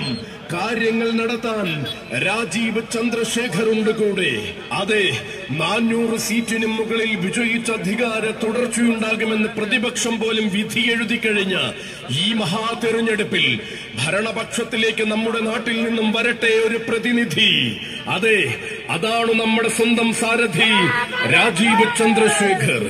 Speaker 7: കാര്യങ്ങൾ നടത്താൻ രാജീവ് ചന്ദ്രശേഖർ ഉണ്ട് കൂടെ അതെ നാനൂറ് സീറ്റിന് മുകളിൽ വിജയിച്ച അധികാര തുടർച്ചയുണ്ടാകുമെന്ന് പ്രതിപക്ഷം പോലും വിധി എഴുതി കഴിഞ്ഞ ഈ മഹാ തെരഞ്ഞെടുപ്പിൽ ഭരണപക്ഷത്തിലേക്ക് നമ്മുടെ നാട്ടിൽ നിന്നും വരട്ടെ ഒരു പ്രതിനിധി അതെ അതാണ് നമ്മുടെ സ്വന്തം സാരഥി രാജീവ് ചന്ദ്രശേഖർ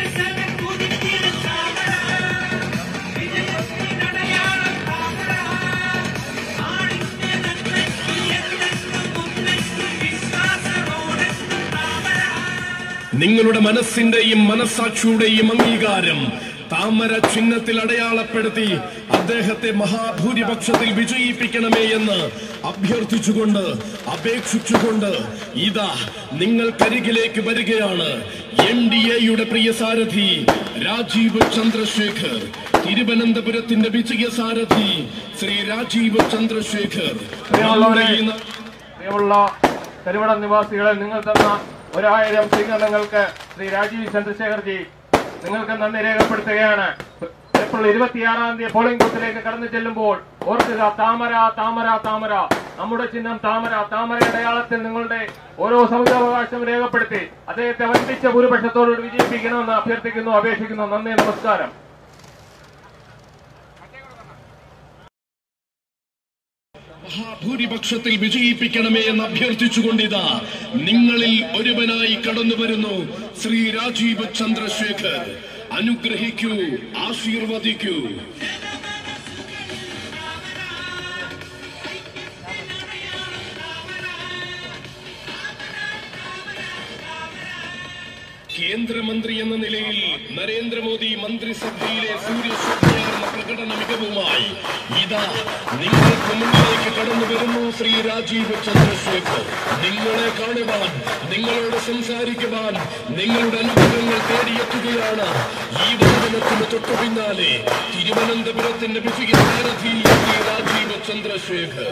Speaker 7: നിങ്ങളുടെ മനസ്സിന്റെയും മനസാക്ഷിയുടെയും അംഗീകാരം താമര ചിഹ്നത്തിൽ അടയാളപ്പെടുത്തി അദ്ദേഹത്തെ മഹാഭൂരിപക്ഷത്തിൽ വിജയിപ്പിക്കണമേ എന്ന് അഭ്യർത്ഥിച്ചുകൊണ്ട് അപേക്ഷിച്ചുകൊണ്ട് ഇതാ നിങ്ങൾക്കരികിലേക്ക് വരികയാണ് എൻ ഡി എയുടെ പ്രിയ സാരഥി രാജീവ് ചന്ദ്രശേഖർ തിരുവനന്തപുരത്തിന്റെ വിജയ സാരഥി ശ്രീ രാജീവ് ചന്ദ്രശേഖർ
Speaker 3: പ്രിയമുള്ളവരെ,
Speaker 7: നമ്മുടെ ഈ നാ-
Speaker 3: പ്രിയമുള്ള കരുവടം നിവാസികളെ നിങ്ങൾ തന്ന ഒരായിരം സ്വീകരണങ്ങൾക്ക് ശ്രീ രാജീവ് ചന്ദ്രശേഖർജി നിങ്ങൾക്ക് നന്ദി രേഖപ്പെടുത്തുകയാണ് ഏപ്രിൽ ഇരുപത്തിയാറാം തീയതി പോളിംഗ് ബൂത്തിലേക്ക് കടന്നു ചെല്ലുമ്പോൾ ഓർക്കുക താമര താമര താമര നമ്മുടെ ചിഹ്നം താമര താമര അടയാളത്തിൽ നിങ്ങളുടെ ഓരോ സൗജാവകാശം രേഖപ്പെടുത്തി അദ്ദേഹത്തെ വൻപിച്ച ഭൂരിപക്ഷത്തോട് വിജയിപ്പിക്കണമെന്ന് അഭ്യർത്ഥിക്കുന്നു അപേക്ഷിക്കുന്നു നന്ദി നമസ്കാരം
Speaker 7: മഹാഭൂരിപക്ഷത്തിൽ വിജയിപ്പിക്കണമേ എന്ന് അഭ്യർത്ഥിച്ചുകൊണ്ടിതാ നിങ്ങളിൽ ഒരുവനായി കടന്നു വരുന്നു ശ്രീ രാജീവ് ചന്ദ്രശേഖർ അനുഗ്രഹിക്കൂ ആശീർവദിക്കൂ കേന്ദ്രമന്ത്രി എന്ന നിലയിൽ നരേന്ദ്രമോദി മന്ത്രിസഭയിലെ സൂര്യശോഭയാർന്ന പ്രകടന മികവുമായി ഇതാ നിങ്ങൾക്ക് മുന്നിലേക്ക് കടന്നു വരുന്നു ശ്രീ രാജീവ് ചന്ദ്രശേഖർ നിങ്ങളെ കാണുവാൻ നിങ്ങളോട് സംസാരിക്കുവാൻ നിങ്ങളുടെ അനുഭവങ്ങൾ തേടിയെത്തുകയാണ് ഈ വാഹനത്തിന് തൊട്ടു പിന്നാലെ തിരുവനന്തപുരത്തിന്റെ വിജയ സാരഥി ശ്രീ രാജീവ് ചന്ദ്രശേഖർ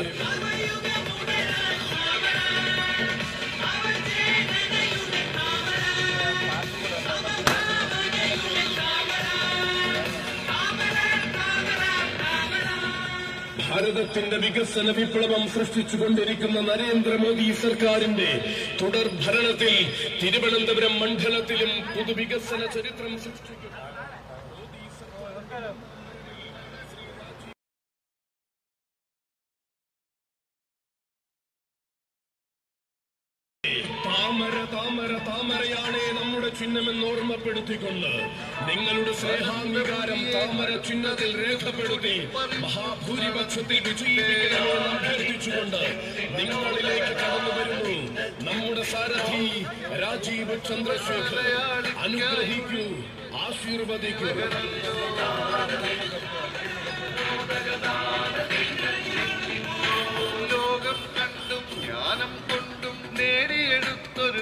Speaker 7: ഭാരതത്തിന്റെ വികസന വിപ്ലവം സൃഷ്ടിച്ചുകൊണ്ടിരിക്കുന്ന നരേന്ദ്രമോദി സർക്കാരിന്റെ തുടർ ഭരണത്തിൽ തിരുവനന്തപുരം മണ്ഡലത്തിലും പൊതുവികസന ചരിത്രം സൃഷ്ടിക്കും താമര താമര താമരയാണേ നമ്മുടെ ചിഹ്നമെന്ന് ഓർമ്മപ്പെടുത്തിക്കൊണ്ട് നിങ്ങളുടെ സ്നേഹാംഗീകാരം താമര ചിഹ്നത്തിൽ രേഖപ്പെടുത്തി മഹാഭൂരിപക്ഷത്തിൽ വിജയിപ്പിക്കണമെന്ന് അഭ്യർത്ഥിച്ചുകൊണ്ട് നിങ്ങളിലേക്ക് കടന്നു വരുന്നു നമ്മുടെ സാരഥി രാജീവ് ചന്ദ്രശേഖർ അനുഗ്രഹിക്കൂ ആശീർവദിക്കൂ
Speaker 8: ലോകം കണ്ടും ജ്ഞാനം കൊണ്ടും നേടിയെടുത്തൊരു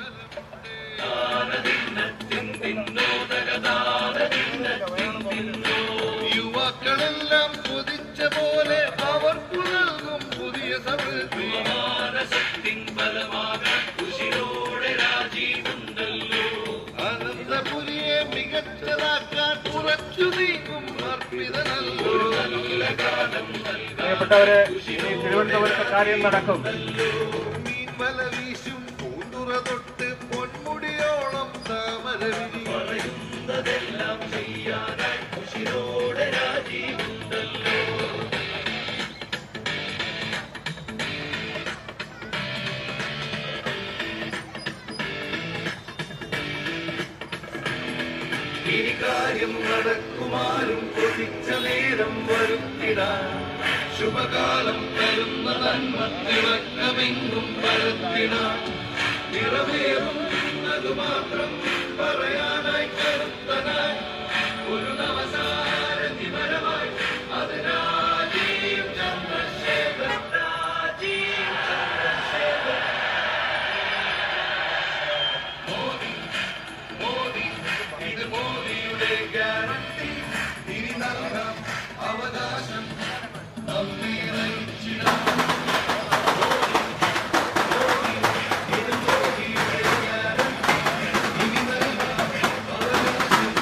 Speaker 8: യുവാക്കളെല്ലാം കൊതിച്ച പോലെ അവർക്കു നൽകും പുതിയ സമൃദ്ധി അനന്തപുരിയെ മികച്ചതാക്കാൻ ഉറച്ചു നീങ്ങും അർപ്പിതനല്ലോ
Speaker 3: പ്രിയപ്പെട്ടവരെ ഇനി തിരുവനന്തപുരത്തെ കാര്യം നടക്കും
Speaker 8: മീൻ വല വീശും പൂന്തുറ തൊട്ട് പൊന്മുടിയോളം താമര വിരി ഇനി കാര്യം നടക്കുമാരും കൊതിച്ച നേരം വരുത്തിടാൻ ശുഭകാലം തരുന്ന നന്മ തിളക്കമെങ്കും പരത്തിടാൻ നിറവേറുന്നത് മാത്രം പറയാനായി കരുത്തനായി ഒരു നവസാരഥി പരമായി അത് രാജീവ് ചന്ദ്രശേഖർ രാജീവ് ചന്ദ്രശേഖർ മോദി ഇത് മോദിയുടെ ഗ്യാരണ്ടി ഇനി നൽകാം അവകാശം നമ്മെ നയിച്ചിടാം ഇത് മോദിയുടെ ഗ്യാരണ്ടി ഇനി നൽകാം അവകാശം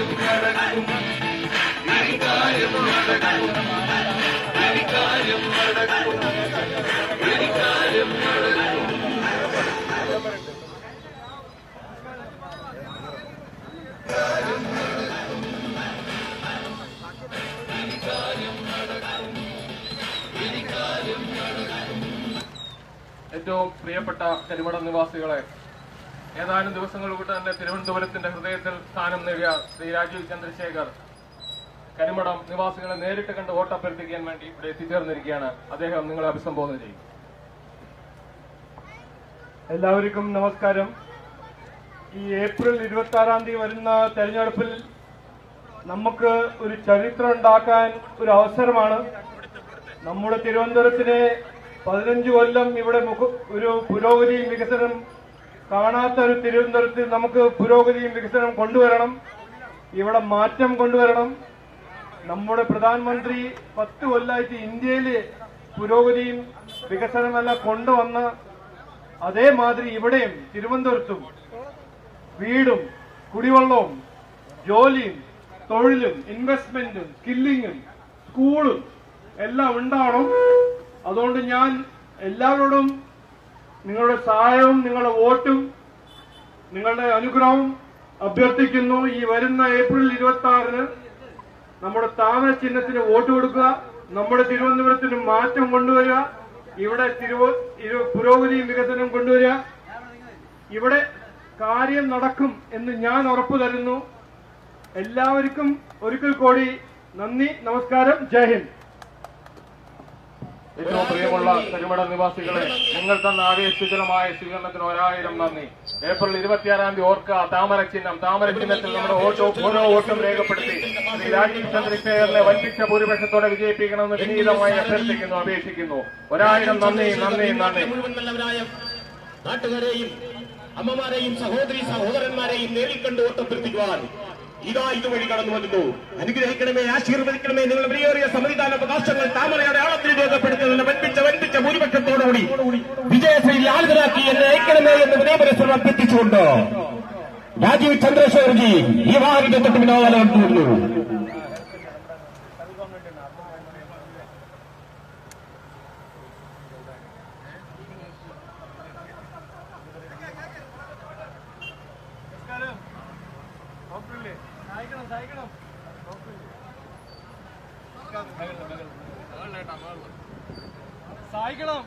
Speaker 8: കാര്യം നടക്കും ഇനി കാര്യം നടക്കും ഇനി കാര്യം നടക്കും ഇനി കാര്യം നടക്കും
Speaker 3: ഏറ്റവും പ്രിയപ്പെട്ട കരിമടം നിവാസികളെ ഏതാനും ദിവസങ്ങൾ കൊണ്ട് തന്നെ തിരുവനന്തപുരത്തിന്റെ ഹൃദയത്തിൽ സ്ഥാനം നേടിയ ശ്രീ രാജീവ് ചന്ദ്രശേഖർ കരിമടം നിവാസികളെ നേരിട്ട് കണ്ട് വോട്ടഭ്യർത്ഥിക്കാൻ വേണ്ടി ഇവിടെ എത്തിച്ചേർന്നിരിക്കുകയാണ് അദ്ദേഹം നിങ്ങളെ അഭിസംബോധന ചെയ്യും
Speaker 5: എല്ലാവർക്കും നമസ്കാരം ഈ ഏപ്രിൽ ഇരുപത്തി ആറാം തീയതി വരുന്ന തെരഞ്ഞെടുപ്പിൽ നമുക്ക് ഒരു ചരിത്രം ഉണ്ടാക്കാൻ ഒരു അവസരമാണ് നമ്മുടെ തിരുവനന്തപുരത്തിന് പതിനഞ്ച് കൊല്ലം ഇവിടെ മുഖ- ഒരു പുരോഗതിയും വികസനം കാണാത്ത ഒരു തിരുവനന്തപുരത്തിൽ നമുക്ക് പുരോഗതിയും വികസനം കൊണ്ടുവരണം ഇവിടെ മാറ്റം കൊണ്ടുവരണം നമ്മുടെ പ്രധാനമന്ത്രി പത്ത് കൊല്ലമായിട്ട് ഇന്ത്യയില് പുരോഗതിയും വികസനമെല്ലാം കൊണ്ടുവന്ന അതേമാതിരി ഇവിടെയും തിരുവനന്തപുരത്തും വീടും കുടിവെള്ളവും ജോലിയും തൊഴിലും ഇൻവെസ്റ്റ്മെന്റും സ്കില്ലിങ്ങും സ്കൂളും എല്ലാം ഉണ്ടാവണം അതുകൊണ്ട് ഞാൻ എല്ലാവരോടും നിങ്ങളുടെ സഹായവും നിങ്ങളുടെ വോട്ടും നിങ്ങളുടെ അനുഗ്രഹവും അഭ്യർത്ഥിക്കുന്നു ഈ വരുന്ന ഏപ്രിൽ ഇരുപത്തി ആറിന് നമ്മുടെ താമര ചിഹ്നത്തിന് വോട്ട് കൊടുക്കുക നമ്മുടെ തിരുവനന്തപുരത്തിന് മാറ്റം കൊണ്ടുവരിക ഇവിടെ തിരുവ ഇരു- പുരോഗതിയും വികസനവും കൊണ്ടുവരിക ഇവിടെ കാര്യം നടക്കും എന്ന് ഞാൻ ഉറപ്പു തരുന്നു എല്ലാവർക്കും ഒരിക്കൽ കൂടി നന്ദി നമസ്കാരം ജയ് ഹിന്ദ്
Speaker 3: ഏറ്റവും പ്രിയമുള്ള കരിമടം നിവാസികളെ നിങ്ങൾ തന്ന ആവേശകരമായ സ്വീകരണത്തിന് ഒരായിരം നന്ദി ഏപ്രിൽ ഇരുപത്തിയാറാം തീയതി ഓർക്കുക താമര ചിഹ്നം താമര ചിഹ്നത്തിൽ നമ്മുടെ വോട്ടോ ഓരോ വോട്ടും രേഖപ്പെടുത്തി ശ്രീ രാജീവ് ചന്ദ്രശേഖരനെ വൻപിച്ച ഭൂരിപക്ഷത്തോടെ വിജയിപ്പിക്കണമെന്ന് വിനീതമായി അഭ്യർത്ഥിക്കുന്നു അപേക്ഷിക്കുന്നു ഒരായിരം നന്ദി നന്ദി നന്ദി
Speaker 9: മുഴുവൻ നല്ലവരായ നാട്ടുകാരെയും അമ്മമാരെയും സഹോദരി സഹോദരന്മാരെയും നേരിൽ കണ്ട് ഓട്ടപ്പെടുത്തിക്കുവാൻ ഇതാ ഇതുവഴി കടന്നു വരുന്നു അനുഗ്രഹിക്കണമേ ആശീർവദിക്കണമേ നിങ്ങളുടെ പ്രിയേറിയ സമ്മതിദാന അവകാശങ്ങൾ താമരയുടെ ആളത്തിൽ രേഖപ്പെടുത്തുന്നതിന് വൻപിച്ച വൻപിച്ച ഭൂരിപക്ഷത്തോടുകൂടി വിജയശ്രീ ഹാജരാക്കി എന്നെ അയക്കണമേ എന്ന് വിനയപരസ്യം അഭ്യർത്ഥിച്ചുകൊണ്ട് രാജീവ് ചന്ദ്രശേഖർജി ഈ വാഹനത്തെ തൊട്ട് പിന്നാലെ വന്നു
Speaker 2: സഹായിക്കണം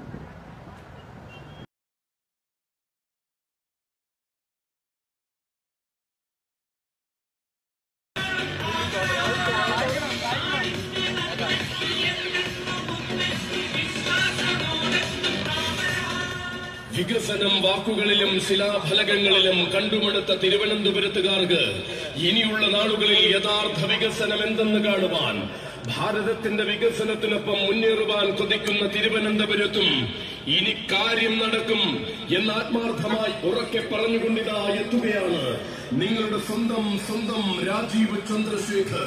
Speaker 7: വികസനം വാക്കുകളിലും ശിലാഫലകങ്ങളിലും കണ്ടുമടുത്ത തിരുവനന്തപുരത്തുകാർക്ക് ഇനിയുള്ള നാളുകളിൽ യഥാർത്ഥ വികസനം എന്തെന്ന് കാണുവാൻ ഭാരതത്തിന്റെ വികസനത്തിനൊപ്പം മുന്നേറുവാൻ കൊതിക്കുന്ന തിരുവനന്തപുരത്തും ഇനി കാര്യം നടക്കും എന്ന് ആത്മാർത്ഥമായി ഉറക്കെ പറഞ്ഞുകൊണ്ടിതാ എത്തുകയാണ് നിങ്ങളുടെ സ്വന്തം സ്വന്തം രാജീവ് ചന്ദ്രശേഖർ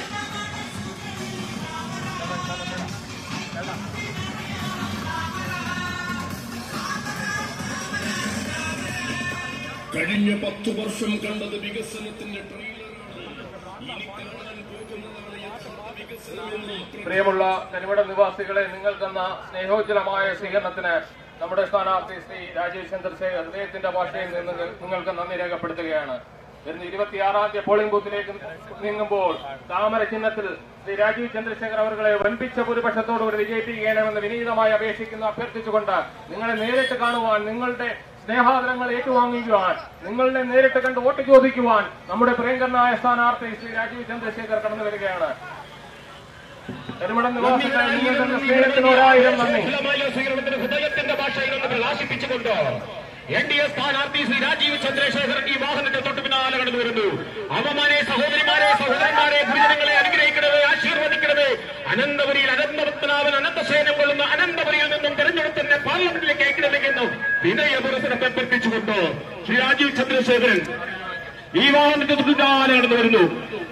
Speaker 7: കഴിഞ്ഞ പത്തു വർഷം കണ്ടത് വികസനത്തിന്റെ ട്രെയിലറാണ് ഇനി കാണാൻ പോകുന്നതാണ് യഥാർത്ഥ വികസനമെന്നും
Speaker 3: പ്രിയമുള്ള കരിമട നിവാസികളെ നിങ്ങൾ തന്ന സ്നേഹോജ്വലമായ സ്വീകരണത്തിന് നമ്മുടെ സ്ഥാനാർത്ഥി ശ്രീ രാജീവ് ചന്ദ്രശേഖർ ഹൃദയത്തിന്റെ ഭാഷയിൽ നിന്ന് നിങ്ങൾക്ക് നന്ദി രേഖപ്പെടുത്തുകയാണ് വരുന്ന ഇരുപത്തിയാറാം തീയതി പോളിംഗ് ബൂത്തിലേക്ക് നീങ്ങുമ്പോൾ താമര ചിഹ്നത്തിൽ ശ്രീ രാജീവ് ചന്ദ്രശേഖർ അവരുടെ വൻപിച്ച ഭൂരിപക്ഷത്തോടുകൂടി വിജയിപ്പിക്കണമെന്ന് വിനീതമായി അപേക്ഷിക്കുന്നു അഭ്യർത്ഥിച്ചുകൊണ്ട് നിങ്ങളെ നേരിട്ട് കാണുവാൻ നിങ്ങളുടെ സ്നേഹാദരങ്ങൾ ഏറ്റുവാങ്ങിക്കുവാൻ നിങ്ങളെ നേരിട്ട് കണ്ട് വോട്ട് ചോദിക്കുവാൻ നമ്മുടെ പ്രിയങ്കരനായ സ്ഥാനാർത്ഥി ശ്രീ രാജീവ് ചന്ദ്രശേഖർ കടന്നു വരികയാണ് കരിമടം നിവാസികളെ നിങ്ങൾ തന്ന സ്നേഹത്തിന് ഒരായിരം നന്ദി
Speaker 9: വിപുലമായ സ്വീകരണത്തിന് ഹൃദയത്തിന്റെ ഭാഷയിൽ നിന്ന് പ്രകാശിപ്പിച്ചുകൊണ്ട് എൻ ഡി എ സ്ഥാനാർത്ഥി ശ്രീ രാജീവ് ചന്ദ്രശേഖരൻ ഈ വാഹനത്തെ തൊട്ട് പിന്നാലെ കടന്നു വരുന്നു അമ്മമാരെ സഹോദരിമാരെ സഹോദരന്മാരെ ഗുരുജനങ്ങളെ അനുഗ്രഹിക്കണമേ ആശീർവദിക്കണമേ അനന്തപുരിയിൽ അനന്തപത്മനാഭൻ അനന്തസേനം കൊള്ളുന്ന അനന്തപുരിയിൽ നിന്നും തെരഞ്ഞെടുപ്പിന്റെ പാർലമെന്റിലേക്ക് അയക്കണമെന്നും വിനയപുരസരം അഭ്യർത്ഥിച്ചുകൊണ്ട് ശ്രീ രാജീവ് ചന്ദ്രശേഖരൻ ഈ വാഹനത്തെ തൊട്ട് പിന്നാലെ കടന്നു വരുന്നു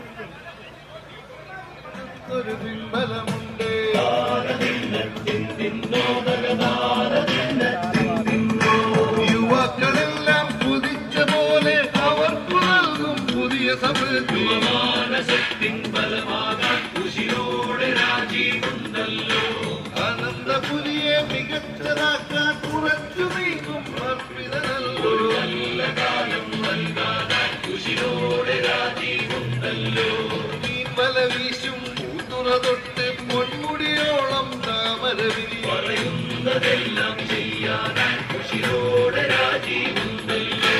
Speaker 8: ഒരു പിൻബലമുണ്ട് യുവാക്കളെല്ലാം കുതിച്ച പോലെ അവർക്ക് നൽകും പുതിയ ഭക്ഷ്യ സമൃദ്ധി അനന്തപുരിയെ മികച്ചതാക്കാൻ കുറച്ചു നീങ്ങും അർപ്പിതനല്ലോ മീൻവല വീശും പൂത്തുറ തൊട്ട് പൊന്മുടിയോളം താമര വിരി പറയുന്നതെല്ലാം ചെയ്യാൻ ഖുഷിയോടെ രാജീവുണ്ടല്ലോ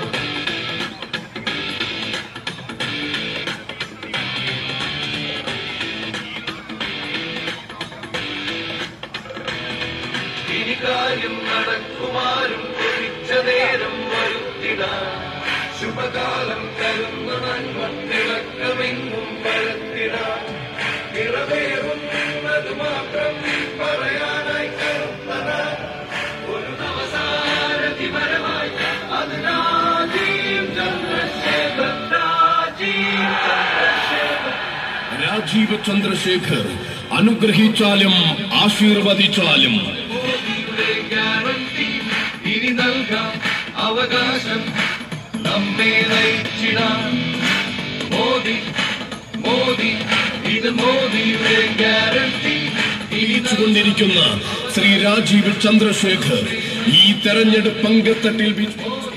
Speaker 8: ഇനി കാര്യം നടക്കുമാരും കൊതിച്ച നേരം വരുത്തിടാൻ ശുഭകാലം കരുന്ന നന്മ തിളക്കമെങ്ങും പരത്തിടാൻ നിറവേറുന്നത് മാത്രം പറയാനായി കരുത്തനാൻ ഒരു നവസാരഥി പരമായി അത് രാജീവ് ചന്ദ്രശേഖർ രാജീവ് ചന്ദ്രശേഖർ
Speaker 7: രാജീവ് ചന്ദ്രശേഖർ അനുഗ്രഹിച്ചാലും ആശീർവദിച്ചാലും
Speaker 8: മോദിയുടെ ഗ്യാരണ്ടി ഇനി നൽകാം അവകാശം നമ്മെ നയിച്ചിടാൻ മോദി മോദി ഇത് മോദിയുടെ ഗ്യാരണ്ടി ഇനി
Speaker 7: കൊണ്ടിരിക്കുന്ന ശ്രീ രാജീവ് ചന്ദ്രശേഖർ ഈ തെരഞ്ഞെടുപ്പ് അങ്കത്തട്ടിൽ വി-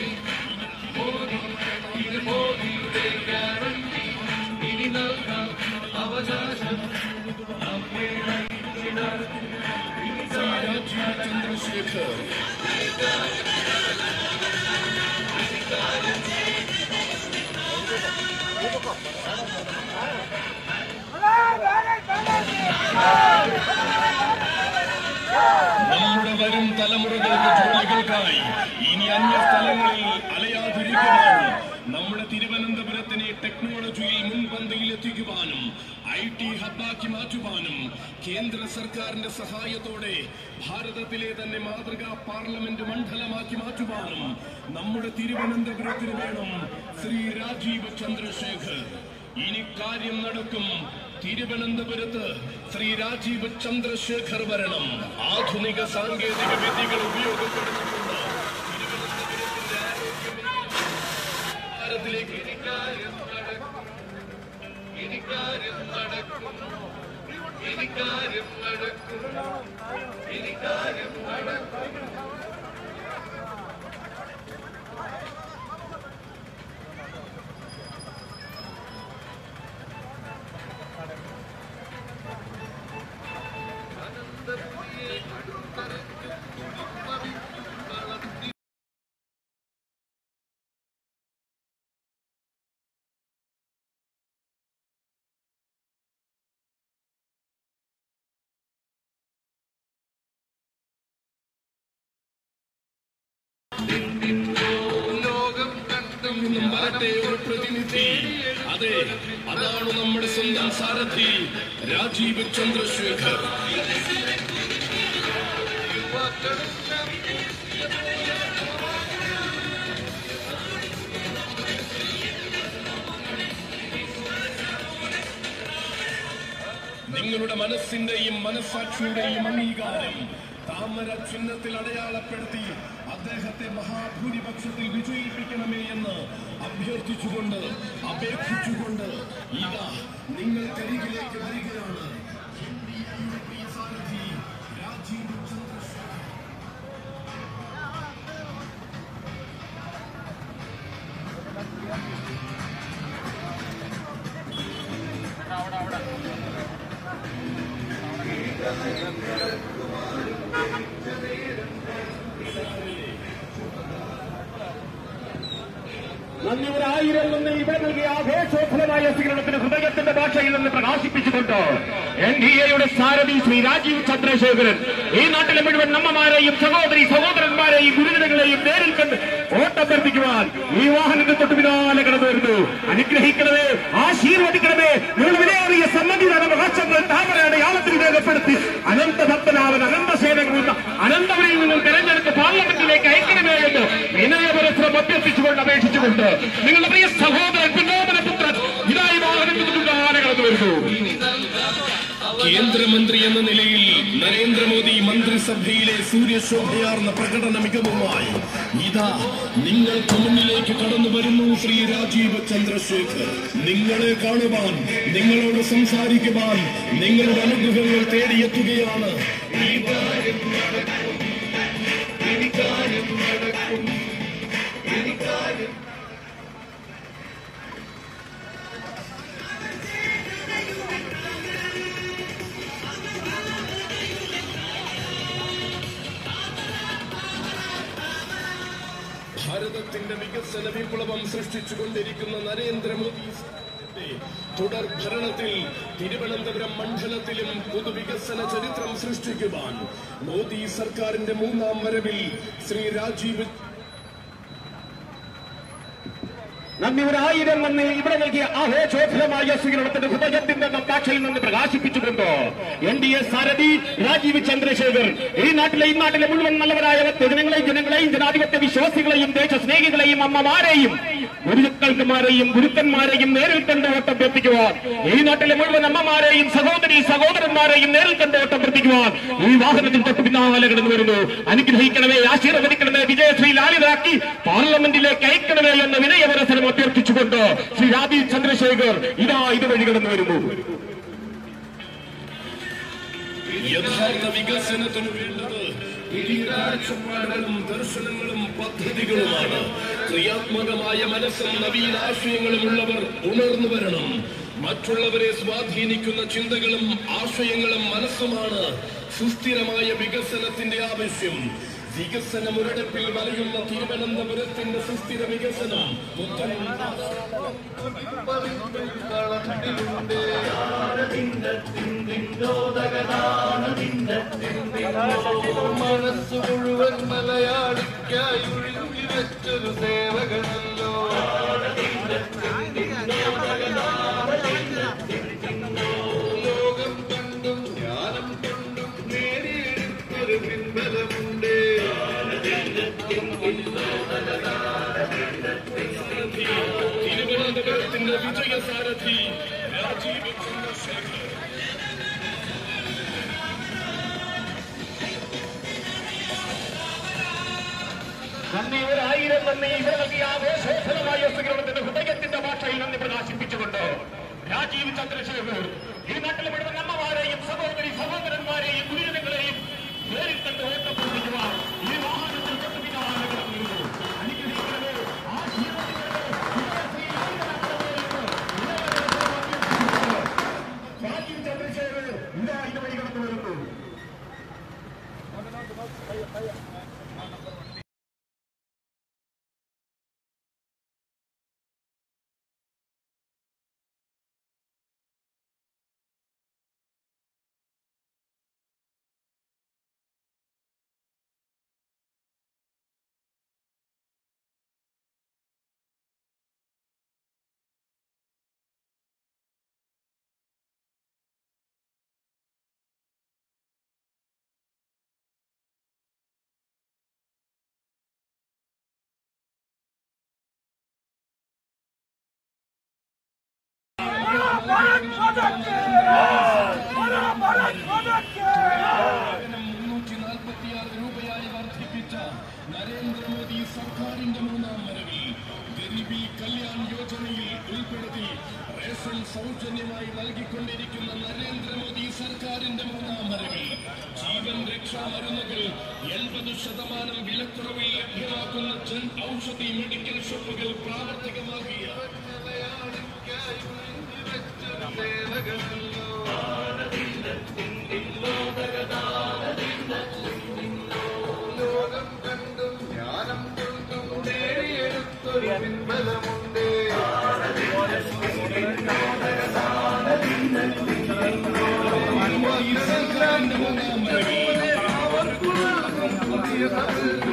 Speaker 8: ഇത് മോദിയുടെ ഗ്യാരണ്ടി ഇനി നൽകാം അവകാശം നമ്മെ നയിച്ചിടാൻ
Speaker 7: രാജീവ് ചന്ദ്രശേഖർ നമ്മുടെ വരും തലമുറകൾക്ക് ജോലികൾക്കായി ഇനി അന്യ സ്ഥലങ്ങളിൽ അലയാതിരിക്കുവാനും നമ്മുടെ തിരുവനന്തപുരത്തിനെ ടെക്നോളജിയിൽ മുൻപന്തിയിൽ എത്തിക്കുവാനും ഐ ടി ഹബ്ബാക്കി മാറ്റുവാനും കേന്ദ്ര സർക്കാരിന്റെ സഹായത്തോടെ ഭാരതത്തിലെ തന്നെ മാതൃകാ പാർലമെന്റ് മണ്ഡലമാക്കി മാറ്റുവാനും നമ്മുടെ തിരുവനന്തപുരത്തിന് വേണം ശ്രീ രാജീവ് ചന്ദ്രശേഖർ ഇനി കാര്യം നടക്കും തിരുവനന്തപുരത്ത് ശ്രീ രാജീവ് ചന്ദ്രശേഖർ വരണം ആധുനിക സാങ്കേതിക വിദ്യകൾ ഉപയോഗപ്പെടുത്തിക്കൊണ്ട് തിരുവനന്തപുരത്തിന്റെ ആരോഗ്യത്തിലേക്ക്
Speaker 8: ഇനി കാര്യം നടക്കും ഇനി കാര്യം നടക്കും ഇനി കാര്യം നടക്കും ഇനി കാര്യം നടക്കും അനന്തപുരിയെ അടുത്തറിഞ്ഞു കുടിമറിഞ്ഞു വളർത്തി ലോകം കണ്ടും
Speaker 7: നിന്നും വരട്ടെ ഒരു പ്രതിനിധി അതെ അതാണ് നമ്മുടെ സ്വന്തം സാരഥി രാജീവ് ചന്ദ്രശേഖർ
Speaker 8: യുവാക്കളും
Speaker 7: നിങ്ങളുടെ മനസ്സിന്റെയും മനസാക്ഷിയുടെയും അംഗീകാരം താമര ചിഹ്നത്തിൽ അടയാളപ്പെടുത്തി അദ്ദേഹത്തെ മഹാഭൂരിപക്ഷത്തിൽ വിജയിപ്പിക്കണമേ എന്ന് അഭ്യർത്ഥിച്ചുകൊണ്ട് അപേക്ഷിച്ചുകൊണ്ട് ഇതാ നിങ്ങൾക്കരികിലേക്ക് വരികയാണ് NDA സാരഥി രാജീവ് ചന്ദ്രശേഖർ
Speaker 9: നന്ദി ഒരായിരം നിന്ന് ഇവിടെ നൽകിയ ആഘോഷോഫലമായ സ്വീകരണത്തിന് ഹൃദയത്തിന്റെ ഭാഷയിൽ നിന്ന് പ്രകാശിപ്പിച്ചുകൊണ്ട് എൻ ഡി എയുടെ സാരഥി ശ്രീ രാജീവ് ചന്ദ്രശേഖരൻ ഈ നാട്ടിലെ മുഴുവൻ നമ്മമാരെയും സഹോദരി സഹോദരന്മാരെയും ഗുരുജനങ്ങളെയും നേരിൽ കണ്ട് വോട്ടഭ്യർത്ഥിക്കുവാൻ ഈ വാഹനത്തെ തൊട്ട് പിന്നാലെ കടന്നു വരുന്നു അനുഗ്രഹിക്കണമേ ആശീർവദിക്കണമേ നിങ്ങൾ വിലയേറിയ സമ്മതിദാന മഹാശങ്ങൾ താമരയുടെ യാളത്തിൽ രേഖപ്പെടുത്തി അനന്ത ഭക്തനാവൻ അനന്ത സേനകളുള്ള അനന്തവരിൽ നിന്നും തെരഞ്ഞെടുത്ത് പാർലമെന്റിലേക്ക് അയക്കണമേ എന്ന് വിനയപരസ്പരം അഭ്യർത്ഥിച്ചുകൊണ്ട് അപേക്ഷിച്ചുകൊണ്ട് നിങ്ങളുടെ പ്രിയ സഹോദരൻ പിന്നോമന പുത്രൻ ഇതായി വാഹനത്തിൽ തൊട്ട് പിന്നാലെ കടന്നു വരുന്നു
Speaker 7: കേന്ദ്രമന്ത്രി എന്ന നിലയിൽ നരേന്ദ്രമോദി മന്ത്രിസഭയിലെ സൂര്യശോഭയാർന്ന പ്രകടന മികവുമായി ഇതാ നിങ്ങൾക്ക് മുന്നിലേക്ക് കടന്നു വരുന്നു ശ്രീ രാജീവ് ചന്ദ്രശേഖർ നിങ്ങളെ കാണുവാൻ നിങ്ങളോട് സംസാരിക്കുവാൻ നിങ്ങളുടെ അനുഗ്രഹങ്ങൾ തേടിയെത്തുകയാണ് ഈ കാര്യം നടക്കും ഇനി കാര്യം നടക്കും ഇനി കാര്യം ഭാരതത്തിന്റെ വികസന വിപ്ലവം സൃഷ്ടിച്ചുകൊണ്ടിരിക്കുന്ന നരേന്ദ്രമോദി സർക്കാരിന്റെ തുടർ ഭരണത്തിൽ തിരുവനന്തപുരം മണ്ഡലത്തിലും പൊതുവികസന ചരിത്രം സൃഷ്ടിക്കുവാൻ മോദി സർക്കാരിന്റെ മൂന്നാം വരവിൽ ശ്രീ രാജീവ്
Speaker 9: നന്ദി ഒരായിരം നന്ദി ഇവിടെ നൽകിയ ആഘോഷോജ്വലമായ സ്വീകരണത്തിന്റെ ഹൃദയത്തിന്റെ നക്കാക്ഷയിൽ നിന്ന് പ്രകാശിപ്പിച്ചുകൊണ്ട് എൻ ഡി എ സാരഥി രാജീവ് ചന്ദ്രശേഖർ ഈ നാട്ടിലെ ഈ നാട്ടിലെ മുഴുവൻ നല്ലവരായ ജനങ്ങളെയും ജനങ്ങളെയും ജനാധിപത്യ വിശ്വാസികളെയും ദേശസ്നേഹികളെയും അമ്മമാരെയും ഗുരുക്കൾക്കുമാരെയും ഗുരുക്കന്മാരെയും നേരിൽ കണ്ട് ഓട്ടം എത്തിക്കുവാൻ ഈ നാട്ടിലെ മുഴുവൻ അമ്മമാരെയും സഹോദരി സഹോദരന്മാരെയും നേരിൽ കണ്ട് ഓട്ടം എത്തിക്കുവാൻ ഈ വാഹനത്തിൽ തൊട്ട് പിന്നാലെ കിടന്നു വരുന്നു അനുഗ്രഹിക്കണമേ ആശീർവദിക്കണമേ വിജയശ്രീ ലാലിതാക്കി പാർലമെന്റിലേക്ക് അയക്കണമേ എന്ന വിനയവരസനം അഭ്യർത്ഥിച്ചുകൊണ്ട് ശ്രീ രാജീവ് ചന്ദ്രശേഖർ ഇതാ ഇതുവഴി കടന്നു വരുന്നു
Speaker 7: യഥാർത്ഥ വികസനത്തിനു വേണ്ടത് പിടികാഴ്ചപ്പാടുകളും ദർശനങ്ങളും പദ്ധതികളുമാണ് ക്രിയാത്മകമായ മനസ്സും നവീനാശയങ്ങളും ഉള്ളവർ ഉണർന്നു വരണം മറ്റുള്ളവരെ സ്വാധീനിക്കുന്ന ചിന്തകളും ആശയങ്ങളും മനസ്സുമാണ് സുസ്ഥിരമായ വികസനത്തിന്റെ ആവശ്യം വികസന മുരടിപ്പിൽ വലയുന്ന തിരുവനന്തപുരത്തിന്റെ സുസ്ഥിര വികസനം പുത്തൻ
Speaker 8: മനസ്സ് മുഴുവൻ മലയാളിക്കായി ഒഴുകി വെച്ചൊരു സേവകനല്ലോ ലോകം കണ്ടും ജ്ഞാനം കൊണ്ടും നേടിയെടുത്തൊരു പിൻബലമുണ്ട്
Speaker 7: തിരുവനന്തപുരത്തിന്റെ വിജയസാരഥി രാജീവ് ചന്ദ്രശേഖർ
Speaker 9: നന്ദി ഒരായിരം നന്ദി ഇവിടെ നൽകിയ ആഘോഷോജ്വലമായ സ്വീകരണത്തിന്റെ ഹൃദയത്തിന്റെ ഭാഷയിൽ നന്ദി പ്രകാശിപ്പിച്ചുകൊണ്ട് രാജീവ് ചന്ദ്രശേഖർ ഈ നാട്ടിലെ മുഴുവൻ അമ്മമാരെയും സഹോദരി സഹോദരന്മാരെയും ഗുരുജനങ്ങളെയും നേരിൽ കണ്ട് ഓട്ടപ്പെടുത്തുവാൻ ഈ വാഹനത്തിൽ തൊട്ട് പിന്നാലെ കിടന്നിരുന്നു അനുഗ്രഹിക്കണമേ ആശീർവദിക്കണമേ വിജയശ്രീ ലാലിതാക്കണമേ എന്ന് രാജീവ് ചന്ദ്രശേഖർ ഇതാ ഇതുവഴി കടന്നു വരുന്നു
Speaker 7: മുന്നൂറ്റി നാൽപ്പത്തിയാറ് രൂപയായി വർദ്ധിപ്പിച്ച നരേന്ദ്രമോദി സർക്കാരിന്റെ മൂന്നാം വരവിൽ ഗരീബി കല്യാൺ യോജനയിൽ ഉൾപ്പെടുത്തി റേഷൻ സൗജന്യമായി നൽകിക്കൊണ്ടിരിക്കുന്ന നരേന്ദ്രമോദി സർക്കാരിന്റെ മൂന്നാം വരവിൽ ജീവൻ രക്ഷാ മരുന്നുകൾ എൺപത് ശതമാനം വിലക്കുറവിൽ ലഭ്യമാക്കുന്ന ജൻ ഔഷധി മെഡിക്കൽ ഷോപ്പുകൾ പ്രാവർത്തികമാക്കിയ
Speaker 8: മലയാളിക്കായി ഒഴുകി വെച്ചൊരു സേവകനല്ലോ ലോകം കണ്ടും ജ്ഞാനം കൊണ്ടും നേടിയെടുത്തൊരു പിൻബലമുണ്ട്
Speaker 7: സർക്കാരിന്റെ മൂന്നാം വരവിൽ
Speaker 8: അവർക്കുള്ള പുതിയ